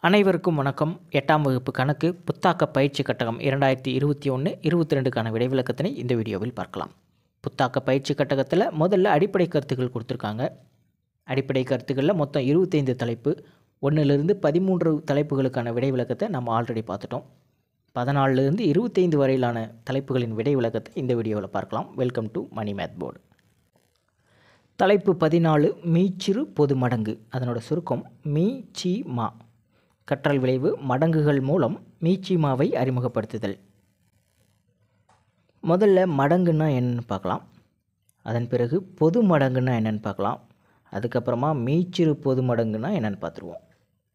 அனைவருக்கும் வணக்கம் எட்டாம் வகுப்பு கணக்கு புத்தாக்க பயிற்சி கட்டகம் இரண்டாயிரத்தி இருபத்தி ஒன்று இருபத்தி ரெண்டுக்கான விடைவிலக்கத்தினை இந்த வீடியோவில் பார்க்கலாம் புத்தாக்க பயிற்சி கட்டகத்தில் முதல்ல அடிப்படை கருத்துக்கள் கொடுத்துருக்காங்க அடிப்படை கருத்துக்களில் மொத்தம் இருபத்தைந்து தலைப்பு ஒன்றிலிருந்து பதிமூன்று தலைப்புகளுக்கான விடைவிலக்கத்தை நம்ம ஆல்ரெடி பார்த்துட்டோம் பதினாலிருந்து இருபத்தைந்து வரையிலான தலைப்புகளின் விடை விளக்கத்தை இந்த வீடியோவில் பார்க்கலாம் welcome to Mani math board தலைப்பு பதினாலு மீச்சிறு பொது மடங்கு அதனோட சுருக்கம் மீ சி மா கற்றல் விளைவு மடங்குகள் மூலம் மீச்சி மாவை அறிமுகப்படுத்துதல் முதல்ல மடங்குன்னா என்னன்னு பார்க்கலாம் அதன் பிறகு பொது மடங்குன்னா என்னன்னு பார்க்கலாம் அதுக்கப்புறமா மீச்சிறு பொது மடங்குன்னா என்னன்னு பார்த்துருவோம்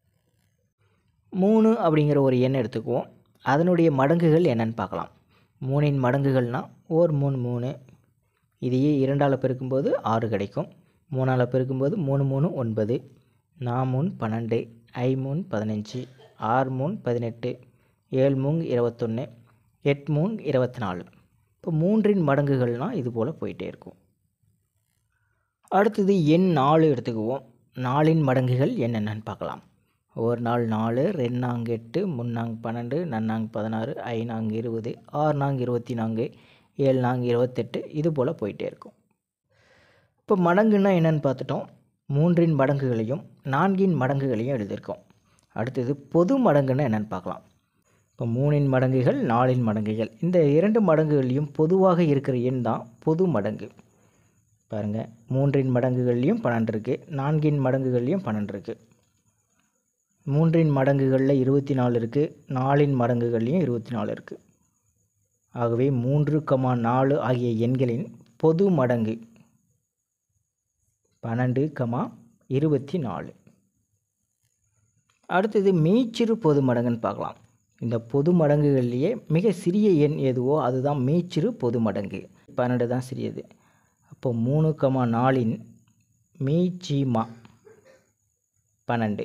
மூணு அப்படிங்கிற ஒரு எண் எடுத்துக்குவோம் அதனுடைய மடங்குகள் என்னன்னு பார்க்கலாம் மூணின் மடங்குகள்னால் ஓர் மூணு மூணு இதையே இரண்டால் பெருக்கும்போது ஆறு கிடைக்கும் மூணால் பெருக்கும்போது மூணு மூணு ஒன்பது நா மூணு பன்னெண்டு ஐ மூணு பதினஞ்சு ஆறு மூணு பதினெட்டு ஏழு மூணு இருபத்தொன்று எட்டு மூணு இருபத்தி நாலு இப்போ மூன்றின் மடங்குகள்னால் இது போல் போயிட்டே இருக்கும் அடுத்தது எண் நாலு எடுத்துக்குவோம் நாலின் மடங்குகள் என்னென்னு பார்க்கலாம் ஒரு நாள் நாலு ரெண்டு நாங்க எட்டு முன்னாங்க பன்னெண்டு நன்னாங்க பதினாறு ஐநாங்க இருபது ஆறு நாங்க இருபத்தி நான்கு ஏழு நாங்க இருபத்தெட்டு இது போல் போயிட்டே இருக்கும் இப்போ மடங்குன்னா என்னென்னு பார்த்துட்டோம் மூன்றின் மடங்குகளையும் நான்கின் மடங்குகளையும் எழுதியிருக்கோம் அடுத்தது பொது மடங்குன்னா என்னென்னு பார்க்கலாம் இப்போ மூணின் மடங்குகள் நாலின் மடங்குகள் இந்த இரண்டு மடங்குகள்லையும் பொதுவாக இருக்கிற எண் தான் பொது மடங்கு பாருங்கள் மூன்றின் மடங்குகள்லையும் பன்னெண்டு இருக்குது நான்கின் மடங்குகள்லையும் பன்னெண்டு இருக்குது மூன்றின் மடங்குகளில் இருபத்தி நாலு இருக்குது நாலின் மடங்குகள்லையும் இருபத்தி நாலு இருக்குது ஆகவே மூன்று கமா நாலு ஆகிய எண்களின் பொது மடங்கு பன்னெண்டு கமா இருபத்தி நாலு அடுத்தது மீச்சிறு பொது மடங்குன்னு பார்க்கலாம் இந்த பொது மடங்குகள்லேயே மிக சிறிய எண் எதுவோ அதுதான் மீச்சிறு பொது மடங்கு பன்னெண்டு தான் சிறியது அப்போ மூணு கமா நாலின் மீச்சிமா பன்னெண்டு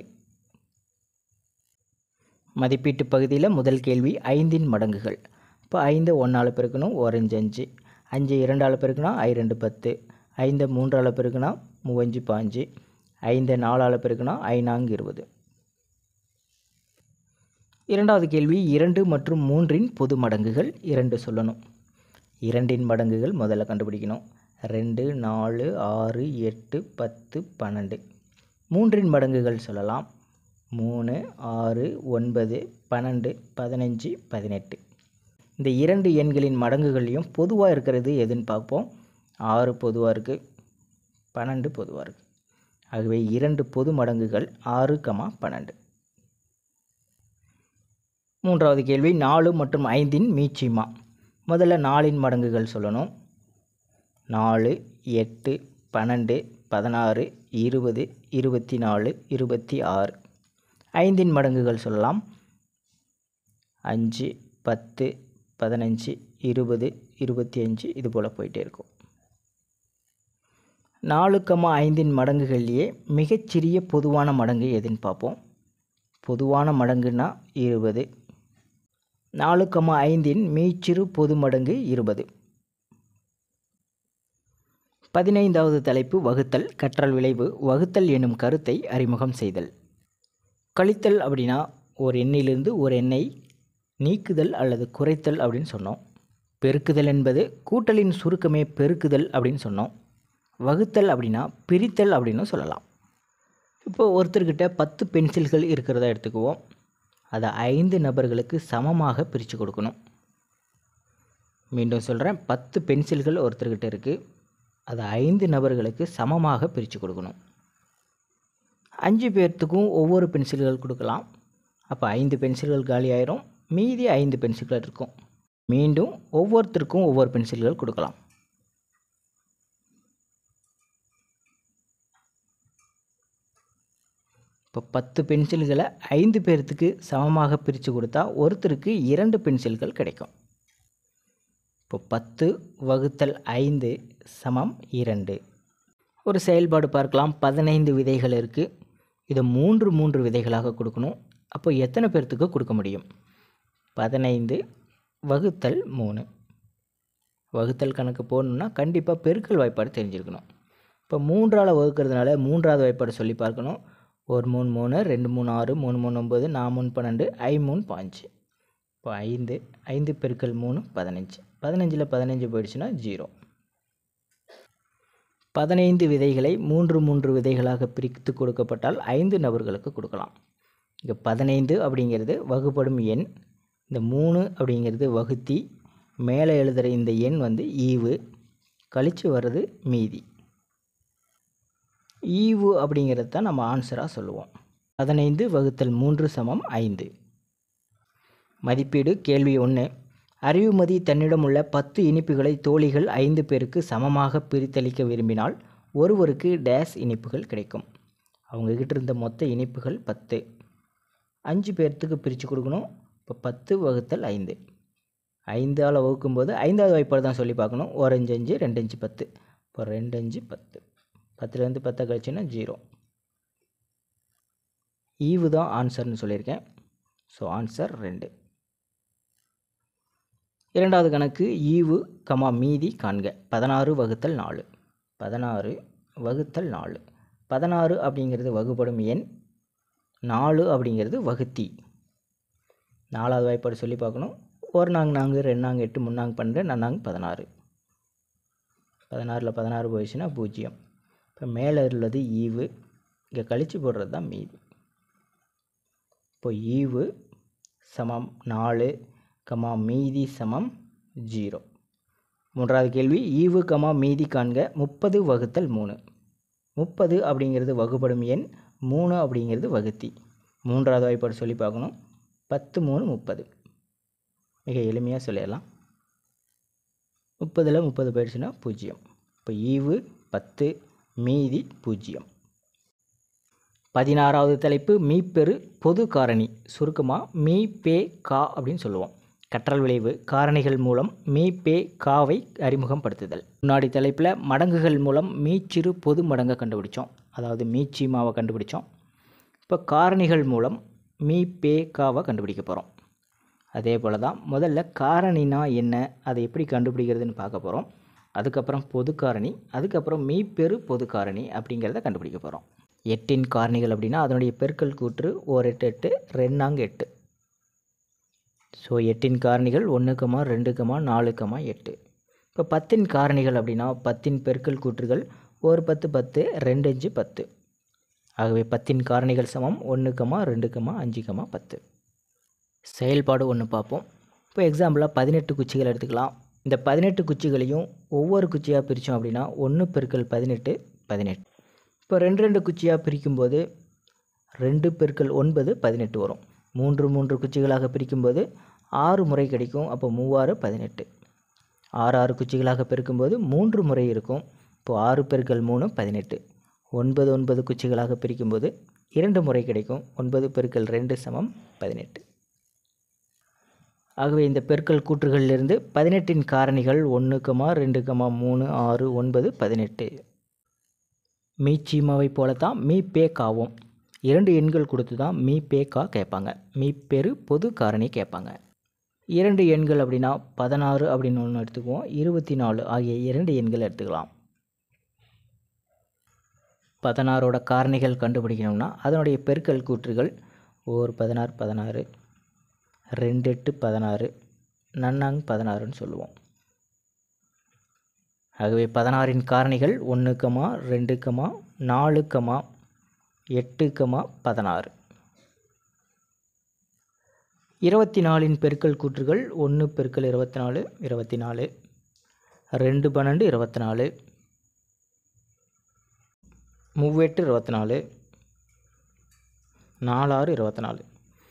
மதிப்பீட்டு பகுதியில் முதல் கேள்வி ஐந்தின் மடங்குகள் இப்போ ஐந்து ஒன்றால் பெருக்கணும் ஓரஞ்சு அஞ்சு அஞ்சு இரண்டால் பெருக்குனா ஐ ரெண்டு பத்து ஐந்து மூன்றால் பெருக்குனா மூவஞ்சு பாஞ்சு ஐந்து நாலால் பெருக்குனா ஐநான்கு இருபது இரண்டாவது கேள்வி இரண்டு மற்றும் மூன்றின் பொது மடங்குகள் இரண்டு சொல்லணும் இரண்டின் மடங்குகள் முதல்ல கண்டுபிடிக்கணும் ரெண்டு நாலு ஆறு எட்டு பத்து பன்னெண்டு மூன்றின் மடங்குகள் சொல்லலாம் மூணு ஆறு ஒன்பது பன்னெண்டு பதினஞ்சு பதினெட்டு இந்த இரண்டு எண்களின் மடங்குகளையும் பொதுவாக இருக்கிறது எதுன்னு பார்ப்போம் ஆறு பொதுவாக இருக்குது பன்னெண்டு பொதுவாக இருக்குது ஆகவே இரண்டு பொது மடங்குகள் ஆறு கமா பன்னெண்டு மூன்றாவது கேள்வி நாலு மற்றும் ஐந்தின் மீச்சிமா முதல்ல நாலின் மடங்குகள் சொல்லணும் நாலு எட்டு பன்னெண்டு பதினாறு இருபது இருபத்தி நாலு இருபத்தி ஆறு ஐந்தின் மடங்குகள் சொல்லலாம் அஞ்சு பத்து பதினஞ்சு இருபது இருபத்தி அஞ்சு இது போல் போயிட்டே இருக்கும் நாலு கமா ஐந்தின் மடங்குகள்லேயே மிகச்சிறிய பொதுவான மடங்கு எதுன்னு பார்ப்போம் பொதுவான மடங்குன்னா இருபது நாலு கமா ஐந்தின் மீச்சிறு பொது மடங்கு இருபது பதினைந்தாவது தலைப்பு வகுத்தல் கற்றல் விளைவு வகுத்தல் எனும் கருத்தை அறிமுகம் செய்தல் கழித்தல் அப்படின்னா ஒரு எண்ணிலிருந்து ஒரு எண்ணை நீக்குதல் அல்லது குறைத்தல் அப்படின்னு சொன்னோம் பெருக்குதல் என்பது கூட்டலின் சுருக்கமே பெருக்குதல் அப்படின்னு சொன்னோம் வகுத்தல் அப்படின்னா பிரித்தல் அப்படின்னு சொல்லலாம் இப்போ ஒருத்தர்கிட்ட பத்து பென்சில்கள் இருக்கிறதா எடுத்துக்குவோம் அதை ஐந்து நபர்களுக்கு சமமாக பிரித்து கொடுக்கணும் மீண்டும் சொல்கிறேன் பத்து பென்சில்கள் ஒருத்தர்கிட்ட இருக்குது அதை ஐந்து நபர்களுக்கு சமமாக பிரித்து கொடுக்கணும் அஞ்சு பேர்த்துக்கும் ஒவ்வொரு பென்சில்கள் கொடுக்கலாம் அப்போ ஐந்து பென்சில்கள் காலி ஆயிரும் மீதி ஐந்து பென்சில்கள் இருக்கும் மீண்டும் ஒவ்வொருத்தருக்கும் ஒவ்வொரு பென்சில்கள் கொடுக்கலாம் இப்போ பத்து பென்சில்களை ஐந்து பேர்த்துக்கு சமமாக பிரித்து கொடுத்தா ஒருத்தருக்கு இரண்டு பென்சில்கள் கிடைக்கும் இப்போ பத்து வகுத்தல் ஐந்து சமம் இரண்டு ஒரு செயல்பாடு பார்க்கலாம் பதினைந்து விதைகள் இருக்குது இதை மூன்று மூன்று விதைகளாக கொடுக்கணும் அப்போ எத்தனை பேர்த்துக்கு கொடுக்க முடியும் பதினைந்து வகுத்தல் மூணு வகுத்தல் கணக்கு போடணுன்னா கண்டிப்பாக பெருக்கல் வாய்ப்பாடு தெரிஞ்சிருக்கணும் இப்போ மூன்றால் வகுக்கிறதுனால மூன்றாவது வாய்ப்பாடு சொல்லி பார்க்கணும் ஒரு மூணு மூணு ரெண்டு மூணு ஆறு மூணு மூணு ஒம்பது நான் மூணு பன்னெண்டு ஐ மூணு பாஞ்சு இப்போ ஐந்து ஐந்து பெருக்கல் மூணு பதினஞ்சு பதினஞ்சில் பதினஞ்சு போயிடுச்சுன்னா ஜீரோ பதினைந்து விதைகளை மூன்று மூன்று விதைகளாக பிரித்து கொடுக்கப்பட்டால் ஐந்து நபர்களுக்கு கொடுக்கலாம் இங்கே பதினைந்து அப்படிங்கிறது வகுப்படும் எண் இந்த மூணு அப்படிங்கிறது வகுத்தி மேலே எழுதுகிற இந்த எண் வந்து ஈவு கழித்து வர்றது மீதி ஈவு அப்படிங்கிறது தான் நம்ம ஆன்சராக சொல்லுவோம் பதினைந்து வகுத்தல் மூன்று சமம் ஐந்து மதிப்பீடு கேள்வி ஒன்று அறிவுமதி தன்னிடம் உள்ள பத்து இனிப்புகளை தோழிகள் ஐந்து பேருக்கு சமமாக பிரித்தளிக்க விரும்பினால் ஒருவருக்கு டேஸ் இனிப்புகள் கிடைக்கும் அவங்கக்கிட்ட இருந்த மொத்த இனிப்புகள் பத்து அஞ்சு பேர்த்துக்கு பிரித்து கொடுக்கணும் இப்போ பத்து வகுத்தல் ஐந்து ஐந்தால் வகுக்கும்போது ஐந்தாவது வாய்ப்பாடு தான் சொல்லி பார்க்கணும் ஒரு அஞ்சு அஞ்சு ரெண்டு அஞ்சு பத்து இப்போ ரெண்டு அஞ்சு பத்து பத்துலேருந்து பத்தை கழிச்சுன்னா ஜீரோ ஈவு தான் ஆன்சர்னு சொல்லியிருக்கேன் ஸோ ஆன்சர் ரெண்டு இரண்டாவது கணக்கு ஈவு கமா மீதி காண்க பதினாறு வகுத்தல் நாலு பதினாறு வகுத்தல் நாலு பதினாறு அப்படிங்கிறது வகுப்படும் எண் நாலு அப்படிங்கிறது வகுத்தி நாலாவது வாய்ப்பாடு சொல்லி பார்க்கணும் ஒரு நாங்க நான்கு ரெண்டு நாங்க எட்டு முன்னாங்க பன்னெண்டு நன்னாங்க பதினாறு பதினாறில் பதினாறு போயிடுச்சுன்னா பூஜ்ஜியம் இப்போ மேலே உள்ளது ஈவு இங்கே கழித்து போடுறது தான் மீதி இப்போ ஈவு சமம் நாலு கமா மீதி சமம் ஜீரோ மூன்றாவது கேள்வி ஈவு கமா மீதி காண்க முப்பது வகுத்தல் மூணு முப்பது அப்படிங்கிறது வகுப்படும் எண் மூணு அப்படிங்கிறது வகுத்தி மூன்றாவது வாய்ப்பாடு சொல்லி பார்க்கணும் பத்து மூணு முப்பது மிக எளிமையாக சொல்லிடலாம் முப்பதில் முப்பது போயிடுச்சுன்னா பூஜ்ஜியம் இப்போ ஈவு பத்து மீதி பூஜ்ஜியம் பதினாறாவது தலைப்பு மீப்பெரு பொது காரணி சுருக்கமாக மீ பே கா அப்படின்னு சொல்லுவோம் கற்றல் விளைவு காரணிகள் மூலம் மீ பே காவை அறிமுகப்படுத்துதல் முன்னாடி தலைப்பில் மடங்குகள் மூலம் மீச்சிறு பொது மடங்கை கண்டுபிடிச்சோம் அதாவது மீச்சீமாவை கண்டுபிடிச்சோம் இப்போ காரணிகள் மூலம் மீ பே காவை கண்டுபிடிக்க போகிறோம் அதே போல் தான் முதல்ல காரணினா என்ன அதை எப்படி கண்டுபிடிக்கிறதுன்னு பார்க்க போகிறோம் அதுக்கப்புறம் பொது காரணி அதுக்கப்புறம் மீப்பெரு பொது காரணி அப்படிங்கிறத கண்டுபிடிக்க போகிறோம் எட்டின் காரணிகள் அப்படின்னா அதனுடைய பெருக்கல் கூற்று ஓர் எட்டு எட்டு ரெண்டாங்க எட்டு ஸோ எட்டின் காரணிகள் ஒன்று கமா ரெண்டு கமா நாலு கமா எட்டு இப்போ பத்தின் காரணிகள் அப்படின்னா பத்தின் பெருக்கல் கூற்றுகள் ஒரு பத்து பத்து ரெண்டு அஞ்சு பத்து ஆகவே பத்தின் காரணிகள் சமம் ஒன்று கமா ரெண்டு கமா அஞ்சு கமா பத்து செயல்பாடு ஒன்று பார்ப்போம் இப்போ எக்ஸாம்பிளாக பதினெட்டு குச்சிகள் எடுத்துக்கலாம் இந்த பதினெட்டு குச்சிகளையும் ஒவ்வொரு குச்சியாக பிரித்தோம் அப்படின்னா ஒன்று பெருக்கல் பதினெட்டு பதினெட்டு இப்போ ரெண்டு ரெண்டு குச்சியாக பிரிக்கும்போது ரெண்டு பெருக்கல் ஒன்பது பதினெட்டு வரும் மூன்று மூன்று குச்சிகளாக பிரிக்கும்போது ஆறு முறை கிடைக்கும் அப்போ மூவாறு பதினெட்டு ஆறு ஆறு குச்சிகளாக பெருக்கும்போது மூன்று முறை இருக்கும் இப்போ ஆறு பெருக்கல் மூணு பதினெட்டு ஒன்பது ஒன்பது குச்சிகளாக பிரிக்கும்போது இரண்டு முறை கிடைக்கும் ஒன்பது பெருக்கல் ரெண்டு சமம் பதினெட்டு ஆகவே இந்த பெருக்கல் கூற்றுகளிலிருந்து பதினெட்டின் காரணிகள் ஒன்று கமா ரெண்டு கமா மூணு ஆறு ஒன்பது பதினெட்டு மீ சீமாவை போல தான் மீ பே காவும் இரண்டு எண்கள் கொடுத்து தான் மீ பே கா கேட்பாங்க மீ பெரு பொது காரணி கேட்பாங்க இரண்டு எண்கள் அப்படின்னா பதினாறு அப்படின்னு ஒன்று எடுத்துக்குவோம் இருபத்தி நாலு ஆகிய இரண்டு எண்கள் எடுத்துக்கலாம் பதினாறோட காரணிகள் கண்டுபிடிக்கணும்னா அதனுடைய பெருக்கல் கூற்றுகள் ஓர் பதினாறு பதினாறு ரெண்டு எட்டு பதினாறு நன்னாங் பதினாறுன்னு சொல்லுவோம் ஆகவே பதினாறின் காரணிகள் ஒன்று கமா ரெண்டு கமா நாலு கமா எட்டு கமா பதினாறு இருபத்தி நாலின் பெருக்கல் கூற்றுகள் ஒன்று பெருக்கல் இருபத்தி நாலு இருபத்தி நாலு ரெண்டு பன்னெண்டு இருபத்தி நாலு மூவெட்டு இருபத்தி நாலு நாலாறு இருபத்தி நாலு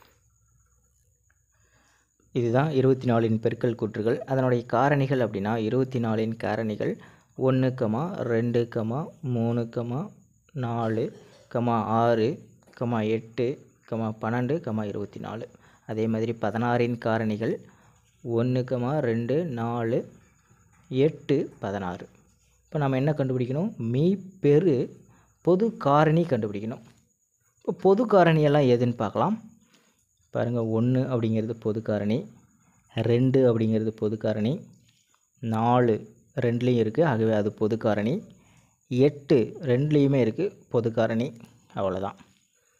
இதுதான் இருபத்தி நாலின் பெருக்கல் கூற்றுகள் அதனுடைய காரணிகள் அப்படின்னா இருபத்தி நாலின் காரணிகள் ஒன்று கமா ரெண்டு கமா மூணு கமா நாலு கமா ஆறு கமா எட்டு கமா பன்னெண்டு கமா இருபத்தி நாலு அதே மாதிரி பதினாறின் காரணிகள் ஒன்று கமா ரெண்டு நாலு எட்டு பதினாறு இப்போ நம்ம என்ன கண்டுபிடிக்கணும் மீ பெரு பொது காரணி கண்டுபிடிக்கணும் இப்போ பொது காரணியெல்லாம் எதுன்னு பார்க்கலாம் பாருங்கள் ஒன்று அப்படிங்கிறது பொது காரணி ரெண்டு அப்படிங்கிறது பொது காரணி நாலு ரெண்டுலேயும் இருக்குது ஆகவே அது பொது காரணி எட்டு ரெண்டுலேயுமே இருக்குது பொது காரணி அவ்வளோதான்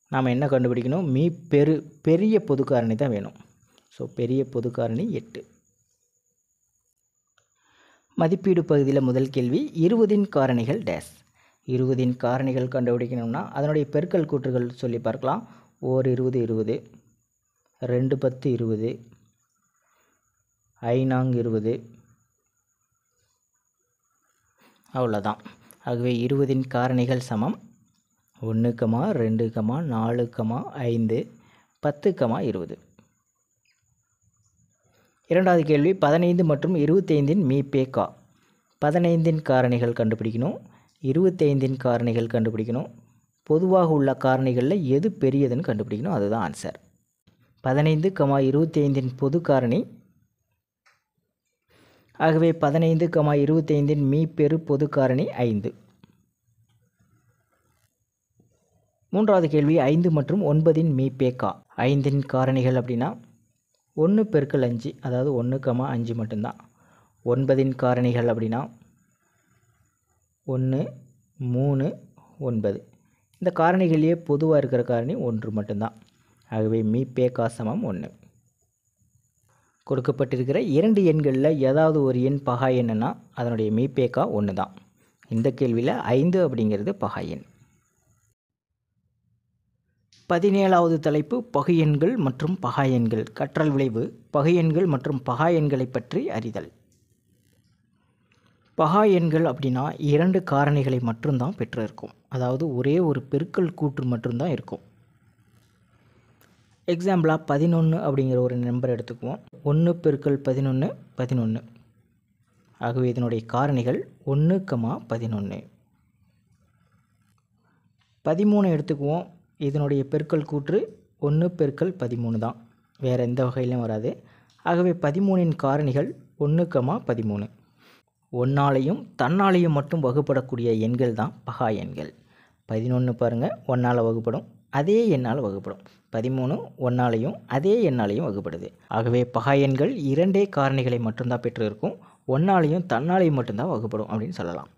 நாம் என்ன கண்டுபிடிக்கணும் மீ பெரு பெரிய பொது காரணி தான் வேணும் ஸோ பெரிய பொது காரணி எட்டு மதிப்பீடு பகுதியில் முதல் கேள்வி இருபதின் காரணிகள் டேஸ் இருபதின் காரணிகள் கண்டுபிடிக்கணும்னா அதனுடைய பெருக்கல் கூற்றுகள் சொல்லி பார்க்கலாம் ஓர் இருபது இருபது ரெண்டு பத்து இருபது ஐநாங் இருபது அவ்வளோதான் ஆகவே இருபதின் காரணிகள் சமம் ஒன்று கமா ரெண்டு கமா நாலு கமா ஐந்து பத்து கமா இருபது இரண்டாவது கேள்வி பதினைந்து மற்றும் இருபத்தைந்தின் மீ பேக்கா பதினைந்தின் காரணிகள் கண்டுபிடிக்கணும் இருபத்தைந்தின் காரணிகள் கண்டுபிடிக்கணும் பொதுவாக உள்ள காரணிகளில் எது பெரியதுன்னு கண்டுபிடிக்கணும் அதுதான் ஆன்சர் பதினைந்து கமா இருபத்தைந்தின் பொது காரணி ஆகவே பதினைந்து கமா இருபத்தைந்தின் மீ பெரு பொது காரணி ஐந்து மூன்றாவது கேள்வி ஐந்து மற்றும் ஒன்பதின் மீ பேக்கா ஐந்தின் காரணிகள் அப்படின்னா ஒன்று பெருக்கல் அஞ்சு அதாவது ஒன்று கமா அஞ்சு மட்டும்தான் ஒன்பதின் காரணிகள் அப்படின்னா ஒன்று மூணு ஒன்பது இந்த காரணிகளையே பொதுவாக இருக்கிற காரணி ஒன்று மட்டும்தான் ஆகவே மீ பேக்கா சமம் ஒன்று கொடுக்கப்பட்டிருக்கிற இரண்டு எண்களில் ஏதாவது ஒரு எண் பகா எண்ணுன்னா அதனுடைய மீபேக்கா ஒன்று தான் இந்த கேள்வியில் ஐந்து அப்படிங்கிறது பகா எண் பதினேழாவது தலைப்பு பகு எண்கள் மற்றும் பகா எண்கள் கற்றல் விளைவு பகு எண்கள் மற்றும் பகா எண்களை பற்றி அறிதல் பகா எண்கள் அப்படின்னா இரண்டு காரணிகளை மட்டும்தான் பெற்று இருக்கும் அதாவது ஒரே ஒரு பெருக்கல் கூற்று மட்டும்தான் இருக்கும் எக்ஸாம்பிளாக பதினொன்று அப்படிங்கிற ஒரு நம்பர் எடுத்துக்குவோம் ஒன்று பெருக்கல் பதினொன்று பதினொன்று ஆகவே இதனுடைய காரணிகள் ஒன்று கமா பதினொன்று பதிமூணு எடுத்துக்குவோம் இதனுடைய பெருக்கல் கூற்று ஒன்று பெருக்கல் பதிமூணு தான் வேறு எந்த வகையிலும் வராது ஆகவே பதிமூணின் காரணிகள் ஒன்று கமா பதிமூணு ஒன்னாலையும் தன்னாலையும் மட்டும் வகுப்படக்கூடிய எண்கள் தான் பகா எண்கள் பதினொன்று பாருங்கள் ஒன்றால் வகுப்படும் அதே எண்ணால் வகுப்படும் பதிமூணு ஒன்னாலையும் அதே எண்ணாலையும் வகுப்படுது ஆகவே பகா எண்கள் இரண்டே காரணிகளை மட்டும்தான் பெற்று இருக்கும் ஒன்னாலையும் தன்னாலையும் மட்டும்தான் வகுப்படும் அப்படின்னு சொல்லலாம்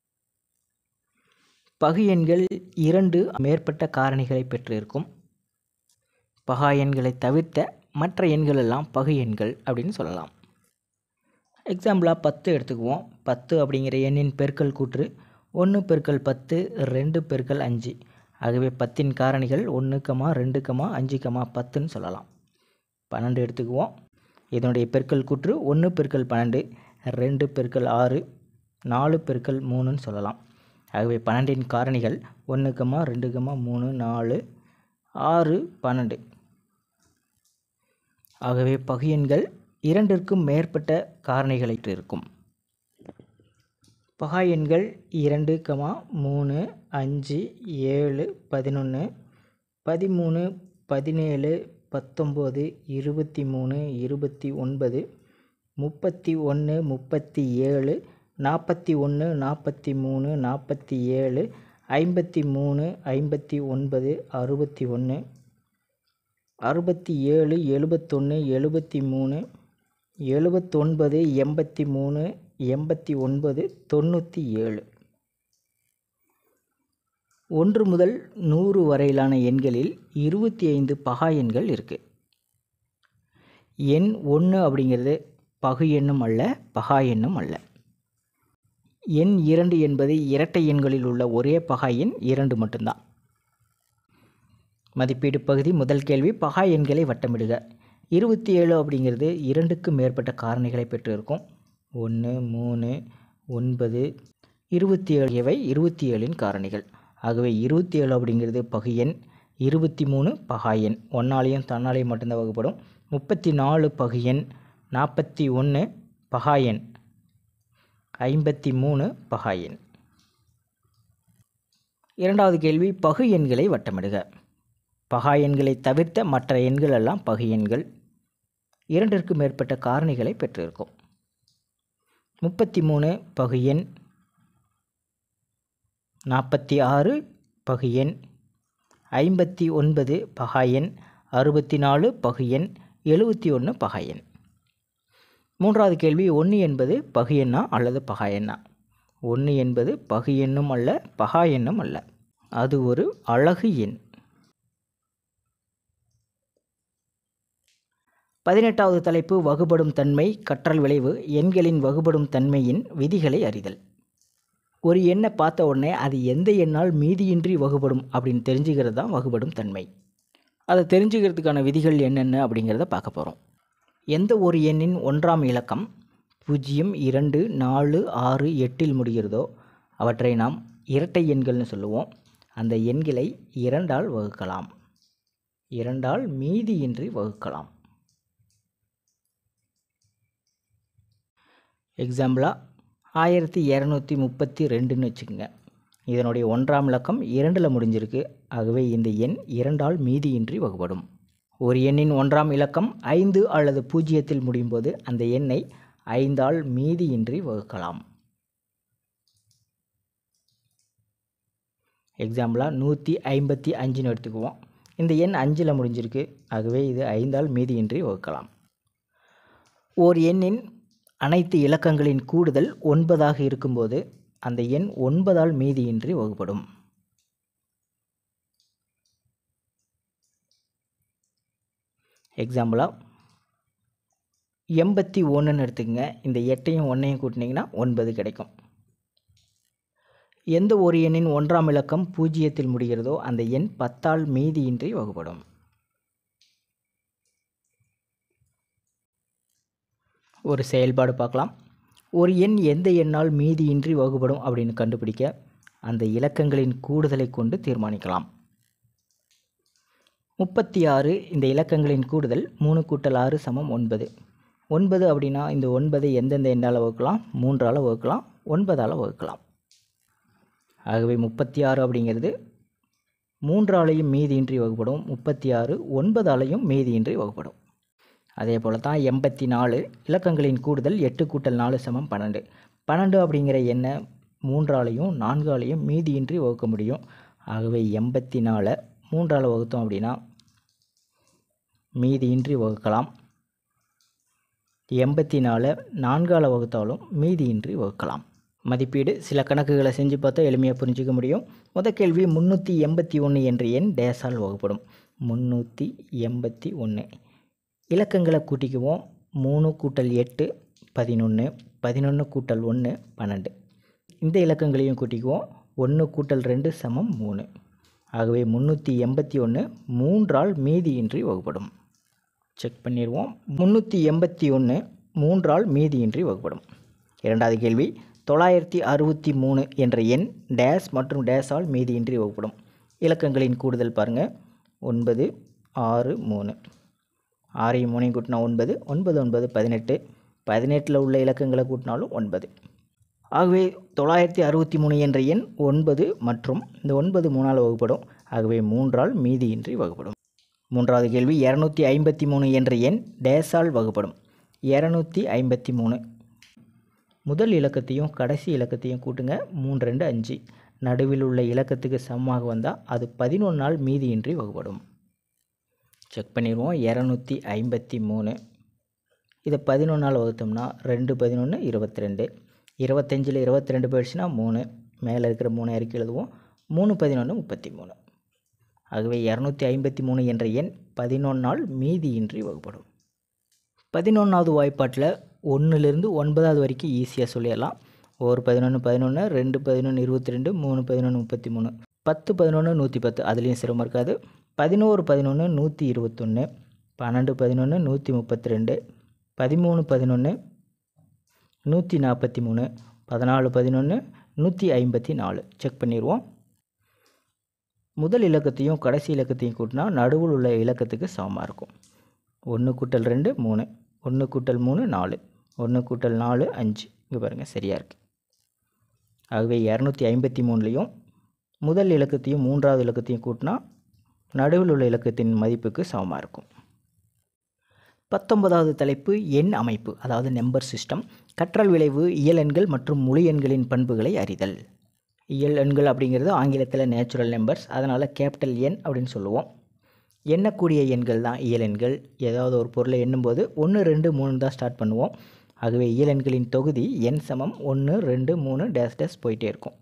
பகு எண்கள் இரண்டு மேற்பட்ட காரணிகளை பெற்று இருக்கும் பகா எண்களை தவிர்த்த மற்ற எண்கள் எல்லாம் பகு எண்கள் அப்படின்னு சொல்லலாம் எக்ஸாம்பிளாக பத்து எடுத்துக்குவோம் பத்து அப்படிங்கிற எண்ணின் பெருக்கல் கூற்று ஒன்று பெருக்கல் பத்து ரெண்டு பெருக்கல் அஞ்சு ஆகவே பத்தின் காரணிகள் ஒன்று கமா ரெண்டு கமா அஞ்சு கமா பத்துன்னு சொல்லலாம் பன்னெண்டு எடுத்துக்குவோம் இதனுடைய பெருக்கல் கூற்று ஒன்று பெருக்கல் பன்னெண்டு ரெண்டு பெருக்கல் ஆறு நாலு பெருக்கல் மூணுன்னு சொல்லலாம் ஆகவே பன்னெண்டின் காரணிகள் ஒன்று கமா ரெண்டு கமா மூணு நாலு ஆறு பன்னெண்டு ஆகவே பகு எண்கள் இரண்டிற்கும் மேற்பட்ட காரணிகளை இருக்கும் பகா எண்கள் இரண்டு கமா மூணு அஞ்சு ஏழு பதினொன்று பதிமூணு பதினேழு பத்தொம்போது இருபத்தி மூணு இருபத்தி ஒன்பது முப்பத்தி ஒன்று முப்பத்தி ஏழு நாற்பத்தி ஒன்று நாற்பத்தி மூணு நாற்பத்தி ஏழு ஐம்பத்தி மூணு ஐம்பத்தி ஒன்பது அறுபத்தி ஒன்று அறுபத்தி ஏழு எழுபத்தொன்று எழுபத்தி மூணு எழுபத்தொன்பது எண்பத்தி மூணு எண்பத்தி ஒன்பது தொண்ணூற்றி ஏழு ஒன்று முதல் நூறு வரையிலான எண்களில் இருபத்தி ஐந்து பகா எண்கள் இருக்குது எண் ஒன்று அப்படிங்கிறது பகு எண்ணும் அல்ல பகா எண்ணும் அல்ல எண் இரண்டு என்பது இரட்டை எண்களில் உள்ள ஒரே பகா எண் இரண்டு மட்டும்தான் மதிப்பீடு பகுதி முதல் கேள்வி பகா எண்களை வட்டமிடுக இருபத்தி ஏழு அப்படிங்கிறது இரண்டுக்கும் மேற்பட்ட காரணிகளை பெற்று இருக்கும் ஒன்று மூணு ஒன்பது இருபத்தி ஏழு இவை இருபத்தி ஏழின் காரணிகள் ஆகவே இருபத்தி ஏழு அப்படிங்கிறது பகு எண் இருபத்தி மூணு பகா எண் ஒன்னாலையும் தன்னாலையும் மட்டும்தான் வகுப்படும் முப்பத்தி நாலு பகு எண் நாற்பத்தி ஒன்று பகா எண் ஐம்பத்தி மூணு பகா எண் இரண்டாவது கேள்வி பகு எண்களை வட்டமிடுக பகா எண்களை தவிர்த்த மற்ற எண்கள் எல்லாம் பகு எண்கள் இரண்டிற்கு மேற்பட்ட காரணிகளை பெற்றிருக்கும் முப்பத்தி மூணு பகு எண் நாற்பத்தி ஆறு பகு எண் ஐம்பத்தி ஒன்பது பகா எண் அறுபத்தி நாலு பகு எண் எழுபத்தி ஒன்று பகா எண் மூன்றாவது கேள்வி ஒன்று என்பது பகு எண்ணா அல்லது பகா எண்ணா ஒன்று என்பது பகு எண்ணும் அல்ல பகா எண்ணும் அல்ல அது ஒரு அழகு எண் பதினெட்டாவது தலைப்பு வகுபடும் தன்மை கற்றல் விளைவு எண்களின் வகுபடும் தன்மையின் விதிகளை அறிதல் ஒரு எண்ணை பார்த்த உடனே அது எந்த எண்ணால் மீதியின்றி வகுபடும் அப்படின்னு தெரிஞ்சுக்கிறது தான் வகுபடும் தன்மை அதை தெரிஞ்சுக்கிறதுக்கான விதிகள் என்னென்ன அப்படிங்கிறத பார்க்க போகிறோம் எந்த ஒரு எண்ணின் ஒன்றாம் இலக்கம் பூஜ்ஜியம் இரண்டு நாலு ஆறு எட்டில் முடிகிறதோ அவற்றை நாம் இரட்டை எண்கள்னு சொல்லுவோம் அந்த எண்களை இரண்டால் வகுக்கலாம் இரண்டால் மீதியின்றி வகுக்கலாம் எக்ஸாம்பிளாக ஆயிரத்தி இரநூத்தி முப்பத்தி ரெண்டுன்னு வச்சுக்கோங்க இதனுடைய ஒன்றாம் இலக்கம் இரண்டில் முடிஞ்சிருக்கு ஆகவே இந்த எண் இரண்டால் மீதியின்றி வகுப்படும் ஒரு எண்ணின் ஒன்றாம் இலக்கம் ஐந்து அல்லது பூஜ்ஜியத்தில் முடியும் போது அந்த எண்ணை ஐந்தால் மீதியின்றி வகுக்கலாம் எக்ஸாம்பிளாக நூற்றி ஐம்பத்தி அஞ்சுன்னு எடுத்துக்குவோம் இந்த எண் அஞ்சில் முடிஞ்சிருக்கு ஆகவே இது ஐந்தால் மீதியின்றி வகுக்கலாம் ஓர் எண்ணின் அனைத்து இலக்கங்களின் கூடுதல் ஒன்பதாக இருக்கும்போது அந்த எண் ஒன்பதால் மீதியின்றி வகுப்படும் எக்ஸாம்பிளாக எண்பத்தி ஒன்றுன்னு எடுத்துக்கங்க இந்த எட்டையும் ஒன்றையும் கூட்டினீங்கன்னா ஒன்பது கிடைக்கும் எந்த ஒரு எண்ணின் ஒன்றாம் இலக்கம் பூஜ்ஜியத்தில் முடிகிறதோ அந்த எண் பத்தால் மீதியின்றி வகுப்படும் ஒரு செயல்பாடு பார்க்கலாம் ஒரு எண் எந்த எண்ணால் மீதியின்றி வகுப்படும் அப்படின்னு கண்டுபிடிக்க அந்த இலக்கங்களின் கூடுதலை கொண்டு தீர்மானிக்கலாம் முப்பத்தி ஆறு இந்த இலக்கங்களின் கூடுதல் மூணு கூட்டல் ஆறு சமம் ஒன்பது ஒன்பது அப்படின்னா இந்த ஒன்பதை எந்தெந்த எண்ணால் வகுக்கலாம் மூன்றால் வகுக்கலாம் ஒன்பதால் வகுக்கலாம் ஆகவே முப்பத்தி ஆறு அப்படிங்கிறது மூன்றாலையும் மீதியின்றி வகுப்படும் முப்பத்தி ஆறு ஒன்பதாலையும் மீதியின்றி வகுப்படும் அதே போல் தான் எண்பத்தி நாலு இலக்கங்களின் கூடுதல் எட்டு கூட்டல் நாலு சமம் பன்னெண்டு பன்னெண்டு அப்படிங்கிற எண்ணை மூன்றாலையும் நான்காலையும் மீதியின்றி வகுக்க முடியும் ஆகவே எண்பத்தி நாலை மூன்றால் வகுத்தோம் அப்படின்னா மீதியின்றி வகுக்கலாம் எண்பத்தி நாலை நான்கால் வகுத்தாலும் மீதியின்றி வகுக்கலாம் மதிப்பீடு சில கணக்குகளை செஞ்சு பார்த்தா எளிமையாக புரிஞ்சிக்க முடியும் முத கேள்வி முந்நூற்றி எண்பத்தி ஒன்று என்ற எண் டேஸால் வகுப்படும் முந்நூற்றி எண்பத்தி ஒன்று இலக்கங்களை கூட்டிக்குவோம் மூணு கூட்டல் எட்டு பதினொன்று பதினொன்று கூட்டல் ஒன்று பன்னெண்டு இந்த இலக்கங்களையும் கூட்டிக்குவோம் ஒன்று கூட்டல் ரெண்டு சமம் மூணு ஆகவே முந்நூற்றி எண்பத்தி ஒன்று மூன்றால் மீதியின்றி வகுப்படும் செக் பண்ணிடுவோம் முந்நூற்றி எண்பத்தி ஒன்று மூன்றால் மீதியின்றி வகுப்படும் இரண்டாவது கேள்வி தொள்ளாயிரத்தி அறுபத்தி மூணு என்ற எண் டேஸ் மற்றும் டேஸால் மீதியின்றி வகுப்படும் இலக்கங்களின் கூடுதல் பாருங்கள் ஒன்பது ஆறு மூணு ஆறையும் மூணையும் கூட்டினா ஒன்பது ஒன்பது ஒன்பது பதினெட்டு பதினெட்டில் உள்ள இலக்கங்களை கூட்டினாலும் ஒன்பது ஆகவே தொள்ளாயிரத்தி அறுபத்தி மூணு என்ற எண் ஒன்பது மற்றும் இந்த ஒன்பது மூணால் வகுப்படும் ஆகவே மூன்றால் மீதியின்றி வகுப்படும் மூன்றாவது கேள்வி இரநூத்தி ஐம்பத்தி மூணு என்ற எண் டேஸால் வகுப்படும் இரநூத்தி ஐம்பத்தி மூணு முதல் இலக்கத்தையும் கடைசி இலக்கத்தையும் கூட்டுங்க மூணு ரெண்டு அஞ்சு நடுவில் உள்ள இலக்கத்துக்கு சமமாக வந்தால் அது பதினொன்றால் மீதியின்றி வகுப்படும் செக் பண்ணிடுவோம் இரநூத்தி ஐம்பத்தி மூணு இதை பதினொன்றால் வகுத்தோம்னா ரெண்டு பதினொன்று இருபத்தி ரெண்டு இருபத்தஞ்சில் இருபத்தி ரெண்டு போயிடுச்சுன்னா மூணு மேலே இருக்கிற மூணு இறக்கி எழுதுவோம் மூணு பதினொன்று முப்பத்தி மூணு ஆகவே இரநூத்தி ஐம்பத்தி மூணு என்ற எண் பதினொன்றால் மீதியின்றி வகுப்படும் பதினொன்றாவது வாய்ப்பாட்டில் ஒன்றுலேருந்து ஒன்பதாவது வரைக்கும் ஈஸியாக சொல்லிடலாம் ஒரு பதினொன்று பதினொன்று ரெண்டு பதினொன்று இருபத்தி ரெண்டு மூணு பதினொன்று முப்பத்தி மூணு பத்து பதினொன்று நூற்றி பத்து அதுலேயும் சிரமம் இருக்காது பதினோரு பதினொன்று நூற்றி இருபத்தொன்று பன்னெண்டு பதினொன்று நூற்றி முப்பத்தி ரெண்டு பதிமூணு பதினொன்று நூற்றி நாற்பத்தி மூணு பதினாலு பதினொன்று நூற்றி ஐம்பத்தி நாலு செக் பண்ணிடுவோம் முதல் இலக்கத்தையும் கடைசி இலக்கத்தையும் கூட்டினா நடுவில் உள்ள இலக்கத்துக்கு சமமாக இருக்கும் ஒன்று கூட்டல் ரெண்டு மூணு ஒன்று கூட்டல் மூணு நாலு ஒன்று கூட்டல் நாலு அஞ்சு இங்கே பாருங்கள் சரியாக இருக்குது ஆகவே இரநூத்தி ஐம்பத்தி மூணுலேயும் முதல் இலக்கத்தையும் மூன்றாவது இலக்கத்தையும் கூட்டினா நடுவில் உள்ள இலக்கத்தின் மதிப்புக்கு சமமாக இருக்கும் பத்தொன்பதாவது தலைப்பு எண் அமைப்பு அதாவது நம்பர் சிஸ்டம் கற்றல் விளைவு இயல் எண்கள் மற்றும் முழு எண்களின் பண்புகளை அறிதல் இயல் எண்கள் அப்படிங்கிறது ஆங்கிலத்தில் நேச்சுரல் நம்பர்ஸ் அதனால் கேபிட்டல் எண் அப்படின்னு சொல்லுவோம் எண்ணக்கூடிய எண்கள் தான் இயல் எண்கள் ஏதாவது ஒரு பொருளை எண்ணும்போது ஒன்று ரெண்டு மூணு தான் ஸ்டார்ட் பண்ணுவோம் ஆகவே இயல் எண்களின் தொகுதி எண் சமம் ஒன்று ரெண்டு மூணு டேஸ் டேஸ் போயிட்டே இருக்கும்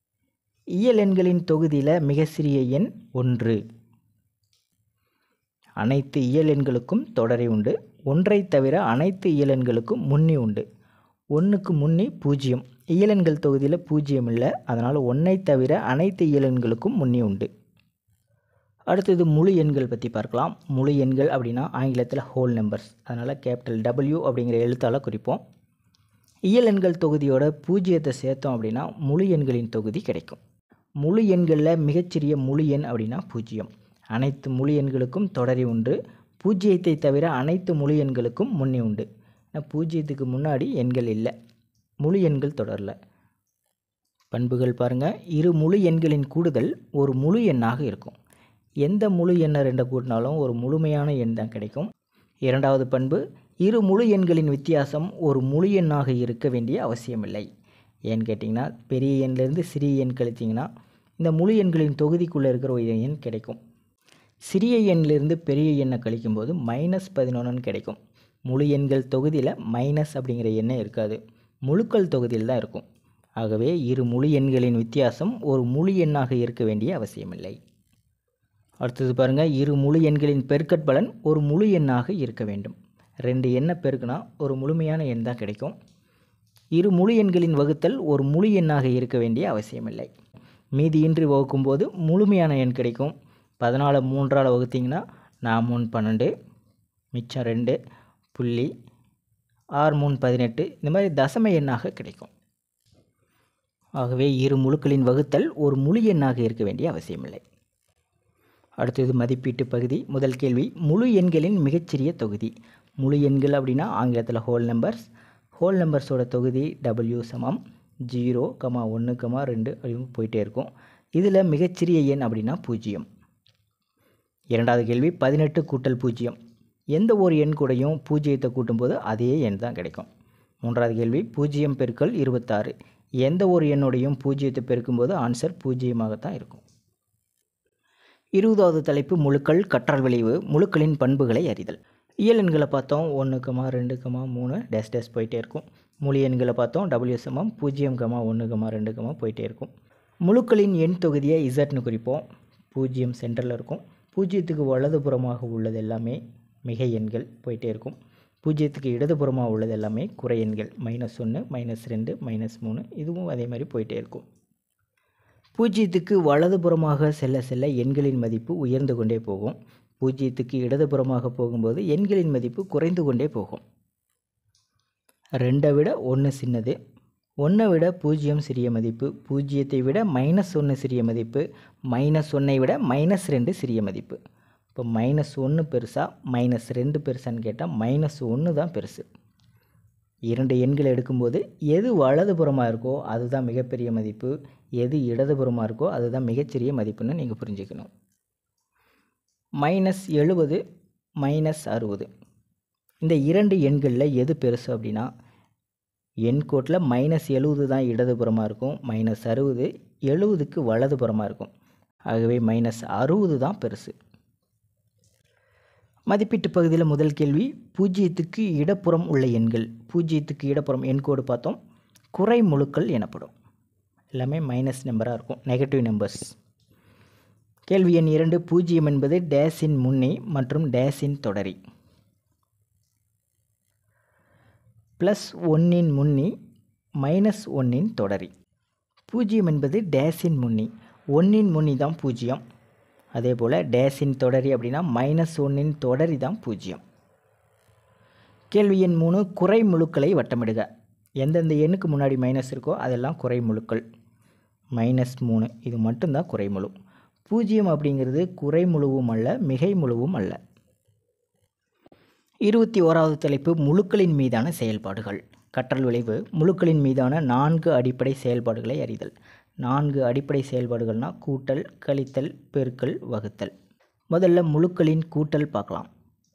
இயல் எண்களின் தொகுதியில் மிக சிறிய எண் ஒன்று அனைத்து இயல் எண்களுக்கும் தொடரி உண்டு ஒன்றை தவிர அனைத்து இயல் எண்களுக்கும் முன்னி உண்டு ஒன்றுக்கு முன்னி பூஜ்ஜியம் இயலெண்கள் தொகுதியில் பூஜ்ஜியம் இல்லை அதனால் ஒன்றை தவிர அனைத்து இயலெண்களுக்கும் முன்னி உண்டு அடுத்தது முழு எண்கள் பற்றி பார்க்கலாம் முழு எண்கள் அப்படின்னா ஆங்கிலத்தில் ஹோல் நம்பர்ஸ் அதனால் கேபிட்டல் டபிள்யூ அப்படிங்கிற எழுத்தால் குறிப்போம் இயல் எண்கள் தொகுதியோட பூஜ்ஜியத்தை சேர்த்தோம் அப்படின்னா முழு எண்களின் தொகுதி கிடைக்கும் முழு எண்களில் மிகச்சிறிய முழு எண் அப்படின்னா பூஜ்ஜியம் அனைத்து முழு எண்களுக்கும் தொடரி உண்டு பூஜ்ஜியத்தை தவிர அனைத்து முழு எண்களுக்கும் முன்னி உண்டு ஆனால் பூஜ்ஜியத்துக்கு முன்னாடி எண்கள் இல்லை முழு எண்கள் தொடரல பண்புகள் பாருங்கள் இரு முழு எண்களின் கூடுதல் ஒரு முழு எண்ணாக இருக்கும் எந்த முழு எண்ணை ரெண்டை கூட்டினாலும் ஒரு முழுமையான எண் தான் கிடைக்கும் இரண்டாவது பண்பு இரு முழு எண்களின் வித்தியாசம் ஒரு முழு எண்ணாக இருக்க வேண்டிய அவசியமில்லை ஏன்னு கேட்டிங்கன்னா பெரிய எண்ணிலேருந்து சிறிய எண் கழித்திங்கன்னா இந்த முழு எண்களின் தொகுதிக்குள்ளே இருக்கிற ஒரு எண் கிடைக்கும் சிறிய எண்ணிலிருந்து பெரிய எண்ணை கழிக்கும்போது மைனஸ் பதினொன்றுன்னு கிடைக்கும் முழு எண்கள் தொகுதியில் மைனஸ் அப்படிங்கிற எண்ணே இருக்காது முழுக்கள் தொகுதியில் தான் இருக்கும் ஆகவே இரு முழு எண்களின் வித்தியாசம் ஒரு முழு எண்ணாக இருக்க வேண்டிய அவசியமில்லை அடுத்தது பாருங்கள் இரு முழு எண்களின் பெருக்கற்பலன் ஒரு முழு எண்ணாக இருக்க வேண்டும் ரெண்டு எண்ணை பெருக்குனா ஒரு முழுமையான எண் தான் கிடைக்கும் இரு முழு எண்களின் வகுத்தல் ஒரு முழு எண்ணாக இருக்க வேண்டிய அவசியமில்லை மீதியின்றி வகுக்கும்போது முழுமையான எண் கிடைக்கும் பதினாலு மூன்றால் வகுத்திங்கன்னா நான் மூணு பன்னெண்டு மிச்சம் ரெண்டு புள்ளி ஆறு மூணு பதினெட்டு இந்த மாதிரி தசம எண்ணாக கிடைக்கும் ஆகவே இரு முழுக்களின் வகுத்தல் ஒரு முழு எண்ணாக இருக்க வேண்டிய அவசியமில்லை அடுத்தது மதிப்பீட்டு பகுதி முதல் கேள்வி முழு எண்களின் மிகச்சிறிய தொகுதி முழு எண்கள் அப்படின்னா ஆங்கிலத்தில் ஹோல் நம்பர்ஸ் ஹோல் நம்பர்ஸோட தொகுதி டபிள்யூ சமம் ஜீரோ கமா ஒன்று கமா ரெண்டு அப்படின்னு போயிட்டே இருக்கும் இதில் மிகச்சிறிய எண் அப்படின்னா பூஜ்ஜியம் இரண்டாவது கேள்வி பதினெட்டு கூட்டல் பூஜ்ஜியம் எந்த ஒரு எண் கூடையும் பூஜ்ஜியத்தை கூட்டும்போது அதே எண் தான் கிடைக்கும் மூன்றாவது கேள்வி பூஜ்ஜியம் பெருக்கல் இருபத்தாறு எந்த ஒரு எண்ணுடையும் பூஜ்ஜியத்தை பெருக்கும்போது ஆன்சர் பூஜ்ஜியமாகத்தான் இருக்கும் இருபதாவது தலைப்பு முழுக்கள் கற்றல் விளைவு முழுக்களின் பண்புகளை அறிதல் இயல் எண்களை பார்த்தோம் ஒன்று கமா ரெண்டு கமா மூணு டேஸ் டேஸ் போயிட்டே இருக்கும் முழு எண்களை பார்த்தோம் டபிள்யூ சமம் பூஜ்ஜியம் கமா ஒன்று கமா ரெண்டு கமா போயிட்டே இருக்கும் முழுக்களின் எண் தொகுதியை இசட்னு குறிப்போம் பூஜ்ஜியம் சென்டரில் இருக்கும் பூஜ்ஜியத்துக்கு வலதுபுறமாக உள்ளது எல்லாமே மிகை எண்கள் போயிட்டே இருக்கும் பூஜ்ஜியத்துக்கு இடதுபுறமாக உள்ளது எல்லாமே குறை எண்கள் மைனஸ் ஒன்று மைனஸ் ரெண்டு மைனஸ் மூணு இதுவும் அதே மாதிரி போயிட்டே இருக்கும் பூஜ்ஜியத்துக்கு வலதுபுறமாக செல்ல செல்ல எண்களின் மதிப்பு உயர்ந்து கொண்டே போகும் பூஜ்ஜியத்துக்கு இடதுபுறமாக போகும்போது எண்களின் மதிப்பு குறைந்து கொண்டே போகும் ரெண்டை விட ஒன்று சின்னது ஒன்றை விட பூஜ்ஜியம் சிறிய மதிப்பு பூஜ்ஜியத்தை விட மைனஸ் ஒன்று சிறிய மதிப்பு மைனஸ் ஒன்றை விட மைனஸ் ரெண்டு சிறிய மதிப்பு இப்போ மைனஸ் ஒன்று பெருசா மைனஸ் ரெண்டு பெருசான்னு கேட்டால் மைனஸ் ஒன்று தான் பெருசு இரண்டு எண்கள் எடுக்கும்போது எது வலதுபுறமாக இருக்கோ அதுதான் மிகப்பெரிய மதிப்பு எது இடதுபுறமாக இருக்கோ அதுதான் மிகச்சிறிய மதிப்புன்னு நீங்கள் புரிஞ்சுக்கணும் மைனஸ் எழுபது மைனஸ் அறுபது இந்த இரண்டு எண்களில் எது பெருசு அப்படின்னா எண் கோட்டில் மைனஸ் எழுபது தான் இடதுபுறமாக இருக்கும் மைனஸ் அறுபது எழுபதுக்கு வலதுபுறமாக இருக்கும் ஆகவே மைனஸ் அறுபது தான் பெருசு மதிப்பீட்டு பகுதியில் முதல் கேள்வி பூஜ்ஜியத்துக்கு இடப்புறம் உள்ள எண்கள் பூஜ்ஜியத்துக்கு இடப்புறம் எண் கோடு பார்த்தோம் குறை முழுக்கள் எனப்படும் எல்லாமே மைனஸ் நம்பராக இருக்கும் நெகட்டிவ் நம்பர்ஸ் கேள்வி எண் இரண்டு பூஜ்ஜியம் என்பது டேஸின் முன்னே மற்றும் டேஸின் தொடரி ப்ளஸ் ஒன்னின் முன்னி மைனஸ் ஒன்னின் தொடரி பூஜ்ஜியம் என்பது டேஸின் முன்னி ஒன்னின் முன்னி தான் பூஜ்ஜியம் அதே போல் டேஸின் தொடரி அப்படின்னா மைனஸ் ஒன்னின் தொடரி தான் பூஜ்ஜியம் கேள்வி எண் மூணு குறை முழுக்களை வட்டமிடுக எந்தெந்த எண்ணுக்கு முன்னாடி மைனஸ் இருக்கோ அதெல்லாம் குறை முழுக்கள் மைனஸ் மூணு இது மட்டும்தான் குறைமுழு பூஜ்ஜியம் அப்படிங்கிறது குறைமுழுவும் அல்ல மிகை முழுவும் அல்ல இருபத்தி ஓராவது தலைப்பு முழுக்களின் மீதான செயல்பாடுகள் கற்றல் விளைவு முழுக்களின் மீதான நான்கு அடிப்படை செயல்பாடுகளை அறிதல் நான்கு அடிப்படை செயல்பாடுகள்னால் கூட்டல் கழித்தல் பெருக்கல் வகுத்தல் முதல்ல முழுக்களின் கூட்டல் பார்க்கலாம்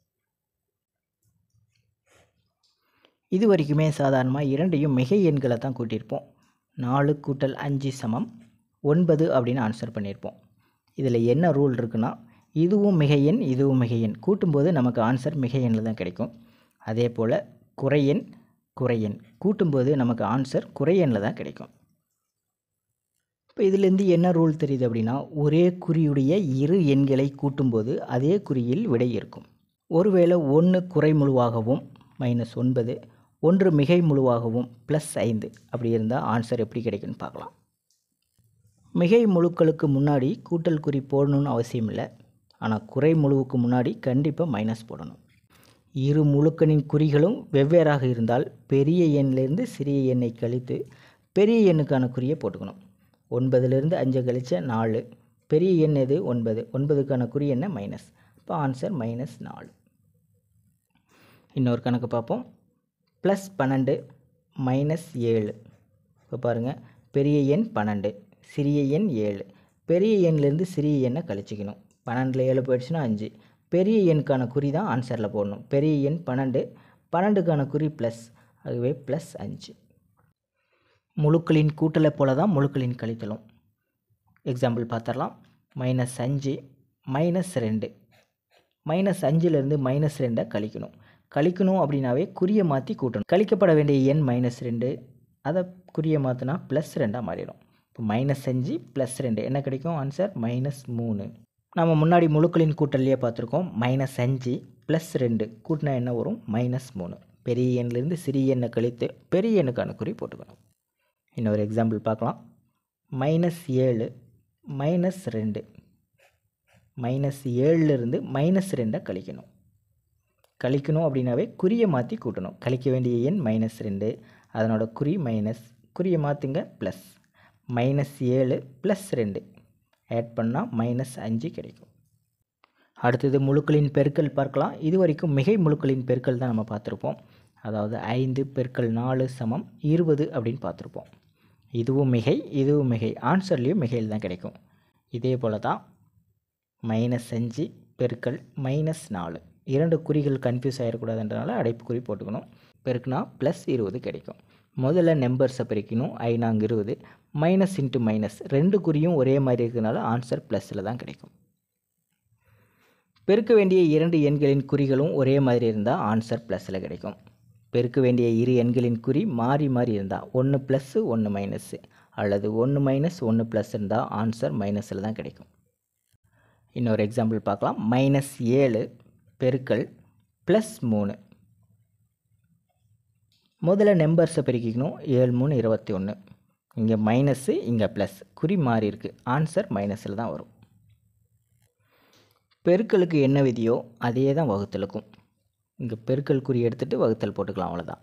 இது வரைக்குமே சாதாரணமாக இரண்டையும் மிகை எண்களை தான் கூட்டியிருப்போம் நாலு கூட்டல் அஞ்சு சமம் ஒன்பது அப்படின்னு ஆன்சர் பண்ணியிருப்போம் இதில் என்ன ரூல் இருக்குன்னா இதுவும் மிகை எண் இதுவும் மிகை எண் கூட்டும்போது நமக்கு ஆன்சர் மிகை எண்ணில் தான் கிடைக்கும் அதே போல் குறையெண் குறையெண் கூட்டும்போது நமக்கு ஆன்சர் குறையெண்ணில் தான் கிடைக்கும் இப்போ இதுலேருந்து என்ன ரூல் தெரியுது அப்படின்னா ஒரே குறியுடைய இரு எண்களை கூட்டும்போது அதே குறியில் விடை இருக்கும் ஒருவேளை ஒன்று குறைமுழுவாகவும் மைனஸ் ஒன்பது ஒன்று மிகை முழுவாகவும் ப்ளஸ் ஐந்து அப்படி இருந்தால் ஆன்சர் எப்படி கிடைக்குன்னு பார்க்கலாம் மிகை முழுக்களுக்கு முன்னாடி கூட்டல் குறி போடணும்னு அவசியம் இல்லை ஆனால் குறை முழுவுக்கு முன்னாடி கண்டிப்பாக மைனஸ் போடணும் இரு முழுக்கனின் குறிகளும் வெவ்வேறாக இருந்தால் பெரிய எண்ணிலிருந்து சிறிய எண்ணை கழித்து பெரிய எண்ணுக்கான குறியை போட்டுக்கணும் ஒன்பதுலேருந்து அஞ்சை கழிச்ச நாலு பெரிய எண் எது ஒன்பது ஒன்பதுக்கான குறி என்ன மைனஸ் இப்போ ஆன்சர் மைனஸ் நாலு இன்னொரு கணக்கு பார்ப்போம் ப்ளஸ் பன்னெண்டு மைனஸ் ஏழு இப்போ பாருங்கள் பெரிய எண் பன்னெண்டு சிறிய எண் ஏழு பெரிய எண்ணிலேருந்து சிறிய எண்ணை கழிச்சிக்கணும் பன்னெண்டில் ஏழு போயிடுச்சுன்னா அஞ்சு பெரிய எண்ணுக்கான குறி தான் ஆன்சரில் போடணும் பெரிய எண் பன்னெண்டு பன்னெண்டுக்கான குறி ப்ளஸ் ஆகவே ப்ளஸ் அஞ்சு முழுக்களின் கூட்டலை போல தான் முழுக்களின் கழித்தலும் எக்ஸாம்பிள் பார்த்துடலாம் மைனஸ் அஞ்சு மைனஸ் ரெண்டு மைனஸ் அஞ்சுலேருந்து மைனஸ் ரெண்டை கழிக்கணும் கழிக்கணும் அப்படின்னாவே குறியை மாற்றி கூட்டணும் கழிக்கப்பட வேண்டிய எண் மைனஸ் ரெண்டு அதை குறியை மாற்றினா ப்ளஸ் ரெண்டாக மாறிடும் இப்போ மைனஸ் அஞ்சு ப்ளஸ் ரெண்டு என்ன கிடைக்கும் ஆன்சர் மைனஸ் மூணு நம்ம முன்னாடி முழுக்களின் கூட்டல்லையே பார்த்துருக்கோம் மைனஸ் அஞ்சு ப்ளஸ் ரெண்டு கூட்டினா என்ன வரும் மைனஸ் மூணு பெரிய எண்ணிலேருந்து சிறிய எண்ணை கழித்து பெரிய எண்ணுக்கான குறி போட்டுக்கணும் இன்னொரு எக்ஸாம்பிள் பார்க்கலாம் மைனஸ் ஏழு மைனஸ் ரெண்டு மைனஸ் ஏழுலேருந்து மைனஸ் ரெண்டை கழிக்கணும் கழிக்கணும் அப்படின்னாவே குறியை மாற்றி கூட்டணும் கழிக்க வேண்டிய எண் மைனஸ் ரெண்டு அதனோட குறி மைனஸ் குறியை மாற்றுங்க ப்ளஸ் மைனஸ் ஏழு ப்ளஸ் ரெண்டு ஆட் பண்ணால் மைனஸ் அஞ்சு கிடைக்கும் அடுத்தது முழுக்களின் பெருக்கல் பார்க்கலாம் இது வரைக்கும் மிகை முழுக்களின் பெருக்கல் தான் நம்ம பார்த்துருப்போம் அதாவது ஐந்து பெருக்கல் நாலு சமம் இருபது அப்படின்னு பார்த்துருப்போம் இதுவும் மிகை இதுவும் மிகை ஆன்சர்லேயும் மிகையில் தான் கிடைக்கும் இதே போல் தான் மைனஸ் அஞ்சு பெருக்கல் மைனஸ் நாலு இரண்டு குறிகள் கன்ஃபியூஸ் ஆகிடக்கூடாதுன்றனால அடைப்புக்குறி போட்டுக்கணும் பெருக்குனா ப்ளஸ் இருபது கிடைக்கும் முதல்ல நம்பர்ஸை பிரிக்கணும் ஐநாங்க இருபது மைனஸ் இன்ட்டு மைனஸ் ரெண்டு குறியும் ஒரே மாதிரி இருக்கிறதுனால ஆன்சர் ப்ளஸில் தான் கிடைக்கும் பெருக்க வேண்டிய இரண்டு எண்களின் குறிகளும் ஒரே மாதிரி இருந்தால் ஆன்சர் ப்ளஸில் கிடைக்கும் பெருக்க வேண்டிய இரு எண்களின் குறி மாறி மாறி இருந்தால் ஒன்று ப்ளஸ்ஸு ஒன்று மைனஸ்ஸு அல்லது ஒன்று மைனஸ் ஒன்று ப்ளஸ் இருந்தால் ஆன்சர் மைனஸில் தான் கிடைக்கும் இன்னொரு எக்ஸாம்பிள் பார்க்கலாம் மைனஸ் ஏழு பெருக்கல் ப்ளஸ் மூணு முதல்ல நம்பர்ஸை பெருக்கிக்கணும் ஏழு மூணு இருபத்தி ஒன்று இங்கே மைனஸ்ஸு இங்கே ப்ளஸ் குறி மாறி இருக்குது ஆன்சர் மைனஸில் தான் வரும் பெருக்கலுக்கு என்ன விதியோ அதே தான் வகுத்தலுக்கும் இங்கே பெருக்கல் குறி எடுத்துகிட்டு வகுத்தல் போட்டுக்கலாம் அவ்வளோதான்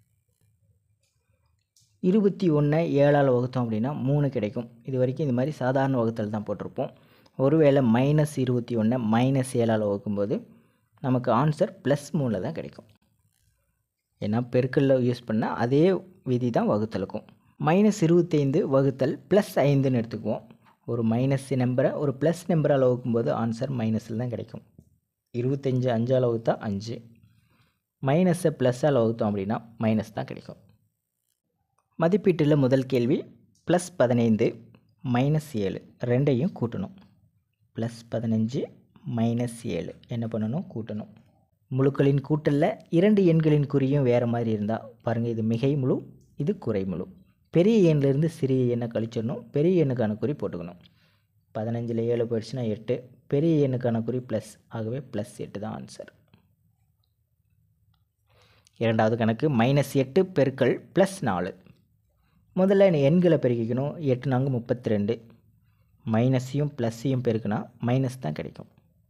இருபத்தி ஒன்றை ஏழால் வகுத்தோம் அப்படின்னா மூணு கிடைக்கும் இது வரைக்கும் இந்த மாதிரி சாதாரண வகுத்தல் தான் போட்டிருப்போம் ஒருவேளை மைனஸ் இருபத்தி ஒன்றை மைனஸ் ஏழால் வகுக்கும்போது நமக்கு ஆன்சர் ப்ளஸ் மூணில் தான் கிடைக்கும் ஏன்னா பெருக்கல்ல யூஸ் பண்ண அதே விதி தான் வகுத்தலுக்கும் மைனஸ் இருபத்தைந்து வகுத்தல் ப்ளஸ் ஐந்துன்னு எடுத்துக்குவோம் ஒரு மைனஸ் நம்பரை ஒரு ப்ளஸ் நம்பரால் வகுக்கும்போது ஆன்சர் மைனஸில் தான் கிடைக்கும் இருபத்தஞ்சு அஞ்சால் வகுத்தா அஞ்சு மைனஸை ப்ளஸ்ஸால் வகுத்தோம் அப்படின்னா மைனஸ் தான் கிடைக்கும் மதிப்பீட்டில் முதல் கேள்வி ப்ளஸ் பதினைந்து மைனஸ் ஏழு ரெண்டையும் கூட்டணும் ப்ளஸ் பதினஞ்சு மைனஸ் ஏழு என்ன பண்ணணும் கூட்டணும் முழுக்களின் கூட்டலில் இரண்டு எண்களின் குறியும் வேறு மாதிரி இருந்தால் பாருங்கள் இது மிகை முழு இது குறை முழு பெரிய எண்ணிலேருந்து சிறிய எண்ணை கழிச்சிடணும் பெரிய எண்ணுக்கான குறி போட்டுக்கணும் பதினஞ்சில் ஏழு போயிடுச்சுன்னா எட்டு பெரிய எண்ணுக்கான குறி ப்ளஸ் ஆகவே ப்ளஸ் எட்டு தான் ஆன்சர் இரண்டாவது கணக்கு மைனஸ் எட்டு பெருக்கல் ப்ளஸ் நாலு முதல்ல எண்களை பெருக்கிக்கணும் எட்டு நான்கு முப்பத்தி ரெண்டு மைனஸையும் ப்ளஸ்ஸையும் பெருக்குனா மைனஸ் தான் கிடைக்கும்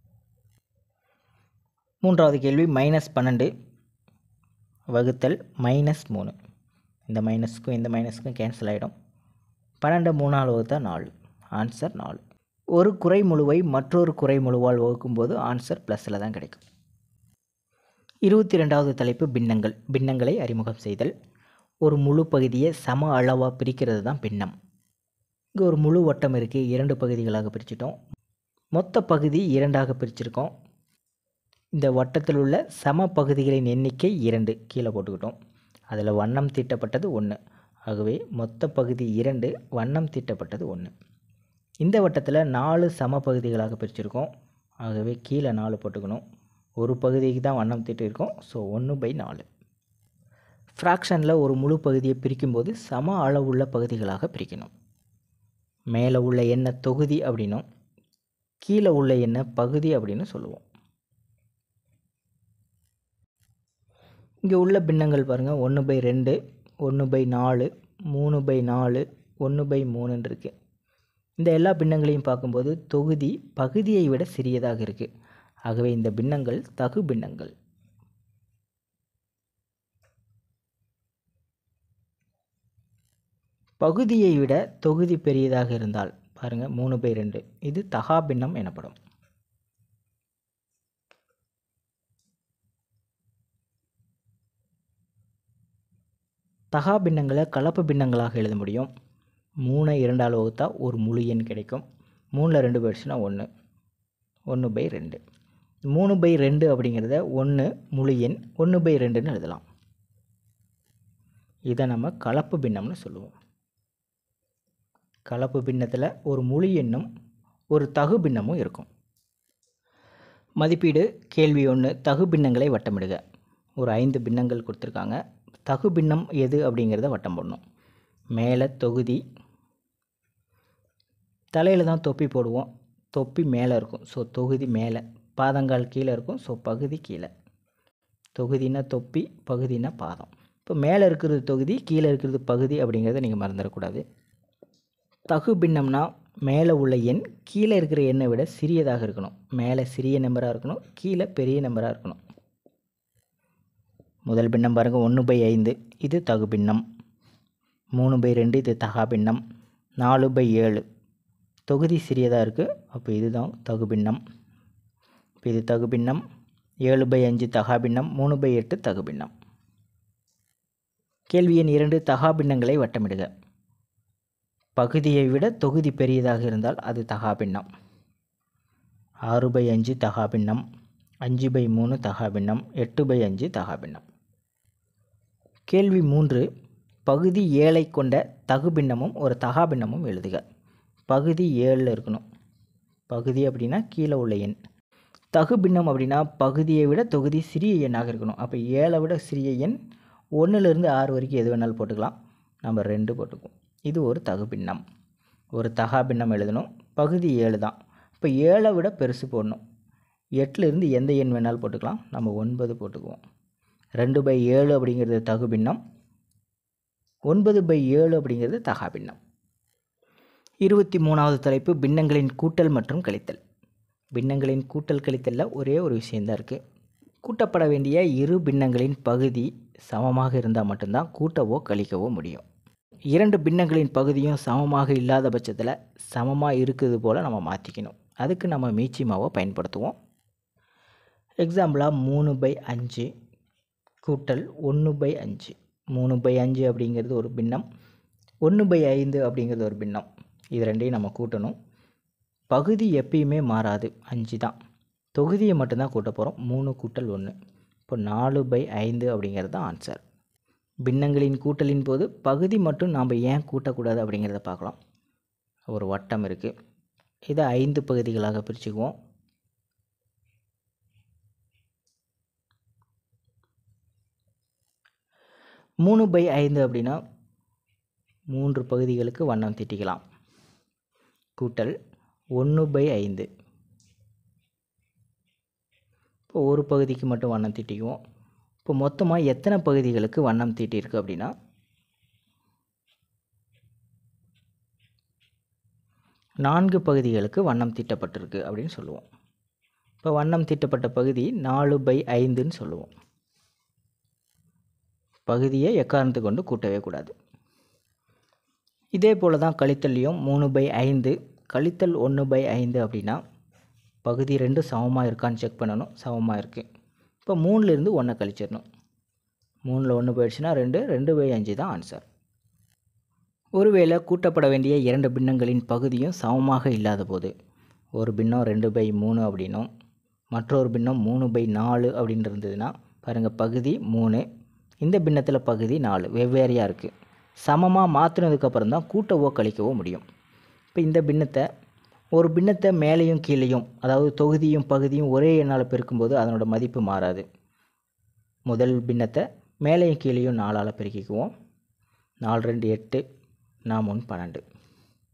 மூன்றாவது கேள்வி மைனஸ் பன்னெண்டு வகுத்தல் மைனஸ் மூணு இந்த மைனஸ்க்கும் இந்த மைனஸ்க்கும் கேன்சல் ஆகிடும் பன்னெண்டு மூணால் வகுத்தா நாலு ஆன்சர் நாலு ஒரு குறை முழுவை மற்றொரு குறை முழுவால் வகுக்கும்போது ஆன்சர் ப்ளஸில் தான் கிடைக்கும் இருபத்தி ரெண்டாவது தலைப்பு பின்னங்கள் பின்னங்களை அறிமுகம் செய்தல் ஒரு முழு பகுதியை சம அளவாக பிரிக்கிறது தான் பின்னம் இங்கே ஒரு முழு வட்டம் இருக்குது இரண்டு பகுதிகளாக பிரிச்சிட்டோம் மொத்த பகுதி இரண்டாக பிரிச்சிருக்கோம் இந்த வட்டத்தில் உள்ள சம பகுதிகளின் எண்ணிக்கை இரண்டு கீழே போட்டுக்கிட்டோம் அதில் வண்ணம் தீட்டப்பட்டது ஒன்று ஆகவே மொத்த பகுதி இரண்டு வண்ணம் தீட்டப்பட்டது ஒன்று இந்த வட்டத்தில் நாலு சம பகுதிகளாக பிரிச்சிருக்கோம் ஆகவே கீழே நாலு போட்டுக்கணும் ஒரு பகுதிக்கு தான் வண்ணம் தீட்டிருக்கோம் ஸோ ஒன்று பை நாலு ஃப்ராக்ஷனில் ஒரு முழு பகுதியை பிரிக்கும்போது சம அளவுள்ள பகுதிகளாக பிரிக்கணும் மேலே உள்ள எண்ணை தொகுதி அப்படின்னும் கீழே உள்ள எண்ணை பகுதி அப்படின்னு சொல்லுவோம் இங்கே உள்ள பின்னங்கள் பாருங்கள் ஒன்று பை ரெண்டு ஒன்று பை நாலு மூணு பை நாலு ஒன்று பை மூணுன்னு இருக்குது இந்த எல்லா பின்னங்களையும் பார்க்கும்போது தொகுதி பகுதியை விட சிறியதாக இருக்குது ஆகவே இந்த பின்னங்கள் தகு பின்னங்கள் பகுதியை விட தொகுதி பெரியதாக இருந்தால் பாருங்கள் மூணு பை ரெண்டு இது தகா பின்னம் எனப்படும் தகா பின்னங்களை கலப்பு பின்னங்களாக எழுத முடியும் மூணை இரண்டால் வகுத்தா ஒரு முழு எண் கிடைக்கும் மூணில் ரெண்டு போயிடுச்சுன்னா ஒன்று ஒன்று பை ரெண்டு மூணு பை ரெண்டு அப்படிங்கிறத ஒன்று முழு எண் ஒன்று பை ரெண்டுன்னு எழுதலாம் இதை நம்ம கலப்பு பின்னம்னு சொல்லுவோம் கலப்பு பின்னத்தில் ஒரு முழு எண்ணும் ஒரு தகு பின்னமும் இருக்கும் மதிப்பீடு கேள்வி ஒன்று தகு பின்னங்களை வட்டமிடுக ஒரு ஐந்து பின்னங்கள் கொடுத்துருக்காங்க தகு பின்னம் எது அப்படிங்கிறத வட்டம் போடணும் மேலே தொகுதி தலையில் தான் தொப்பி போடுவோம் தொப்பி மேலே இருக்கும் ஸோ தொகுதி மேலே பாதங்கால் கீழே இருக்கும் ஸோ பகுதி கீழே தொகுதினா தொப்பி பகுதினா பாதம் இப்போ மேலே இருக்கிறது தொகுதி கீழே இருக்கிறது பகுதி அப்படிங்கிறத நீங்கள் மறந்துடக்கூடாது தகு பின்னம்னா மேலே உள்ள எண் கீழே இருக்கிற எண்ணை விட சிறியதாக இருக்கணும் மேலே சிறிய நம்பராக இருக்கணும் கீழே பெரிய நம்பராக இருக்கணும் முதல் பின்னம் பாருங்கள் ஒன்று பை ஐந்து இது தகு பின்னம் மூணு பை ரெண்டு இது தகா பின்னம் நாலு பை ஏழு தொகுதி சிறியதாக இருக்குது அப்போ இதுதான் தகு பின்னம் இப்போ இது தகு பின்னம் ஏழு பை அஞ்சு தகா பின்னம் மூணு பை எட்டு தகு பின்னம் கேள்வி எண் இரண்டு தகா பின்னங்களை வட்டமிடுக பகுதியை விட தொகுதி பெரியதாக இருந்தால் அது தகா பின்னம் ஆறு பை அஞ்சு தகா பின்னம் அஞ்சு பை மூணு தகா பின்னம் எட்டு பை அஞ்சு தகா பின்னம் கேள்வி மூன்று பகுதி ஏழை கொண்ட தகு பின்னமும் ஒரு தகா பின்னமும் எழுதுக பகுதி ஏழில் இருக்கணும் பகுதி அப்படின்னா கீழே உள்ள எண் தகு பின்னம் அப்படின்னா பகுதியை விட தொகுதி சிறிய எண்ணாக இருக்கணும் அப்போ ஏழை விட சிறிய எண் ஒன்றுலேருந்து ஆறு வரைக்கும் எது வேணாலும் போட்டுக்கலாம் நம்ம ரெண்டு போட்டுக்குவோம் இது ஒரு தகு பின்னம் ஒரு தகா பின்னம் எழுதணும் பகுதி ஏழு தான் இப்போ ஏழை விட பெருசு போடணும் எட்டுலேருந்து எந்த எண் வேணாலும் போட்டுக்கலாம் நம்ம ஒன்பது போட்டுக்குவோம் ரெண்டு பை ஏழு அப்படிங்கிறது தகு பின்னம் ஒன்பது பை ஏழு அப்படிங்கிறது தகா பின்னம் இருபத்தி மூணாவது தலைப்பு பின்னங்களின் கூட்டல் மற்றும் கழித்தல் பின்னங்களின் கூட்டல் கழித்தலில் ஒரே ஒரு விஷயந்தான் இருக்குது கூட்டப்பட வேண்டிய இரு பின்னங்களின் பகுதி சமமாக இருந்தால் மட்டும்தான் கூட்டவோ கழிக்கவோ முடியும் இரண்டு பின்னங்களின் பகுதியும் சமமாக இல்லாத பட்சத்தில் சமமாக இருக்குது போல் நம்ம மாற்றிக்கணும் அதுக்கு நம்ம மீச்சிமாவை பயன்படுத்துவோம் எக்ஸாம்பிளாக மூணு பை அஞ்சு கூட்டல் ஒன்று பை அஞ்சு மூணு பை அஞ்சு அப்படிங்கிறது ஒரு பின்னம் ஒன்று பை ஐந்து அப்படிங்கிறது ஒரு பின்னம் இது ரெண்டையும் நம்ம கூட்டணும் பகுதி எப்பயுமே மாறாது அஞ்சு தான் தொகுதியை மட்டும்தான் கூட்ட போகிறோம் மூணு கூட்டல் ஒன்று இப்போ நாலு பை ஐந்து அப்படிங்கிறது தான் ஆன்சர் பின்னங்களின் கூட்டலின் போது பகுதி மட்டும் நாம் ஏன் கூட்டக்கூடாது அப்படிங்கிறத பார்க்கலாம் ஒரு வட்டம் இருக்குது இதை ஐந்து பகுதிகளாக பிரிச்சுக்குவோம் மூணு பை ஐந்து அப்படின்னா மூன்று பகுதிகளுக்கு வண்ணம் தீட்டிக்கலாம் கூட்டல் ஒன்று பை ஐந்து இப்போ ஒரு பகுதிக்கு மட்டும் வண்ணம் தீட்டிக்குவோம் இப்போ மொத்தமாக எத்தனை பகுதிகளுக்கு வண்ணம் தீட்டியிருக்கு அப்படின்னா நான்கு பகுதிகளுக்கு வண்ணம் தீட்டப்பட்டிருக்கு அப்படின்னு சொல்லுவோம் இப்போ வண்ணம் தீட்டப்பட்ட பகுதி நாலு பை ஐந்துன்னு சொல்லுவோம் பகுதியை எக்காரணத்தை கொண்டு கூட்டவே கூடாது இதே போல் தான் கழித்தல்லையும் மூணு பை ஐந்து கழித்தல் ஒன்று பை ஐந்து அப்படின்னா பகுதி ரெண்டு சமமாக இருக்கான்னு செக் பண்ணணும் சமமாக இருக்குது இப்போ மூணுலேருந்து ஒன்றை கழிச்சிடணும் மூணில் ஒன்று போயிடுச்சுன்னா ரெண்டு ரெண்டு பை அஞ்சு தான் ஆன்சர் ஒருவேளை கூட்டப்பட வேண்டிய இரண்டு பின்னங்களின் பகுதியும் சமமாக இல்லாத போது ஒரு பின்னம் ரெண்டு பை மூணு அப்படின்னும் மற்றொரு பின்னம் மூணு பை நாலு அப்படின்னு இருந்ததுன்னா பாருங்கள் பகுதி மூணு இந்த பின்னத்தில் பகுதி நாலு வெவ்வேறையாக இருக்குது சமமாக மாற்றினதுக்கப்புறம் தான் கூட்டவோ கழிக்கவோ முடியும் இப்போ இந்த பின்னத்தை ஒரு பின்னத்தை மேலேயும் கீழேயும் அதாவது தொகுதியும் பகுதியும் ஒரே எண்ணால் பெருக்கும்போது அதனோட மதிப்பு மாறாது முதல் பின்னத்தை மேலேயும் கீழேயும் நாலால் பெருக்கிக்குவோம் நாலு ரெண்டு எட்டு நாம் ஒன்று பன்னெண்டு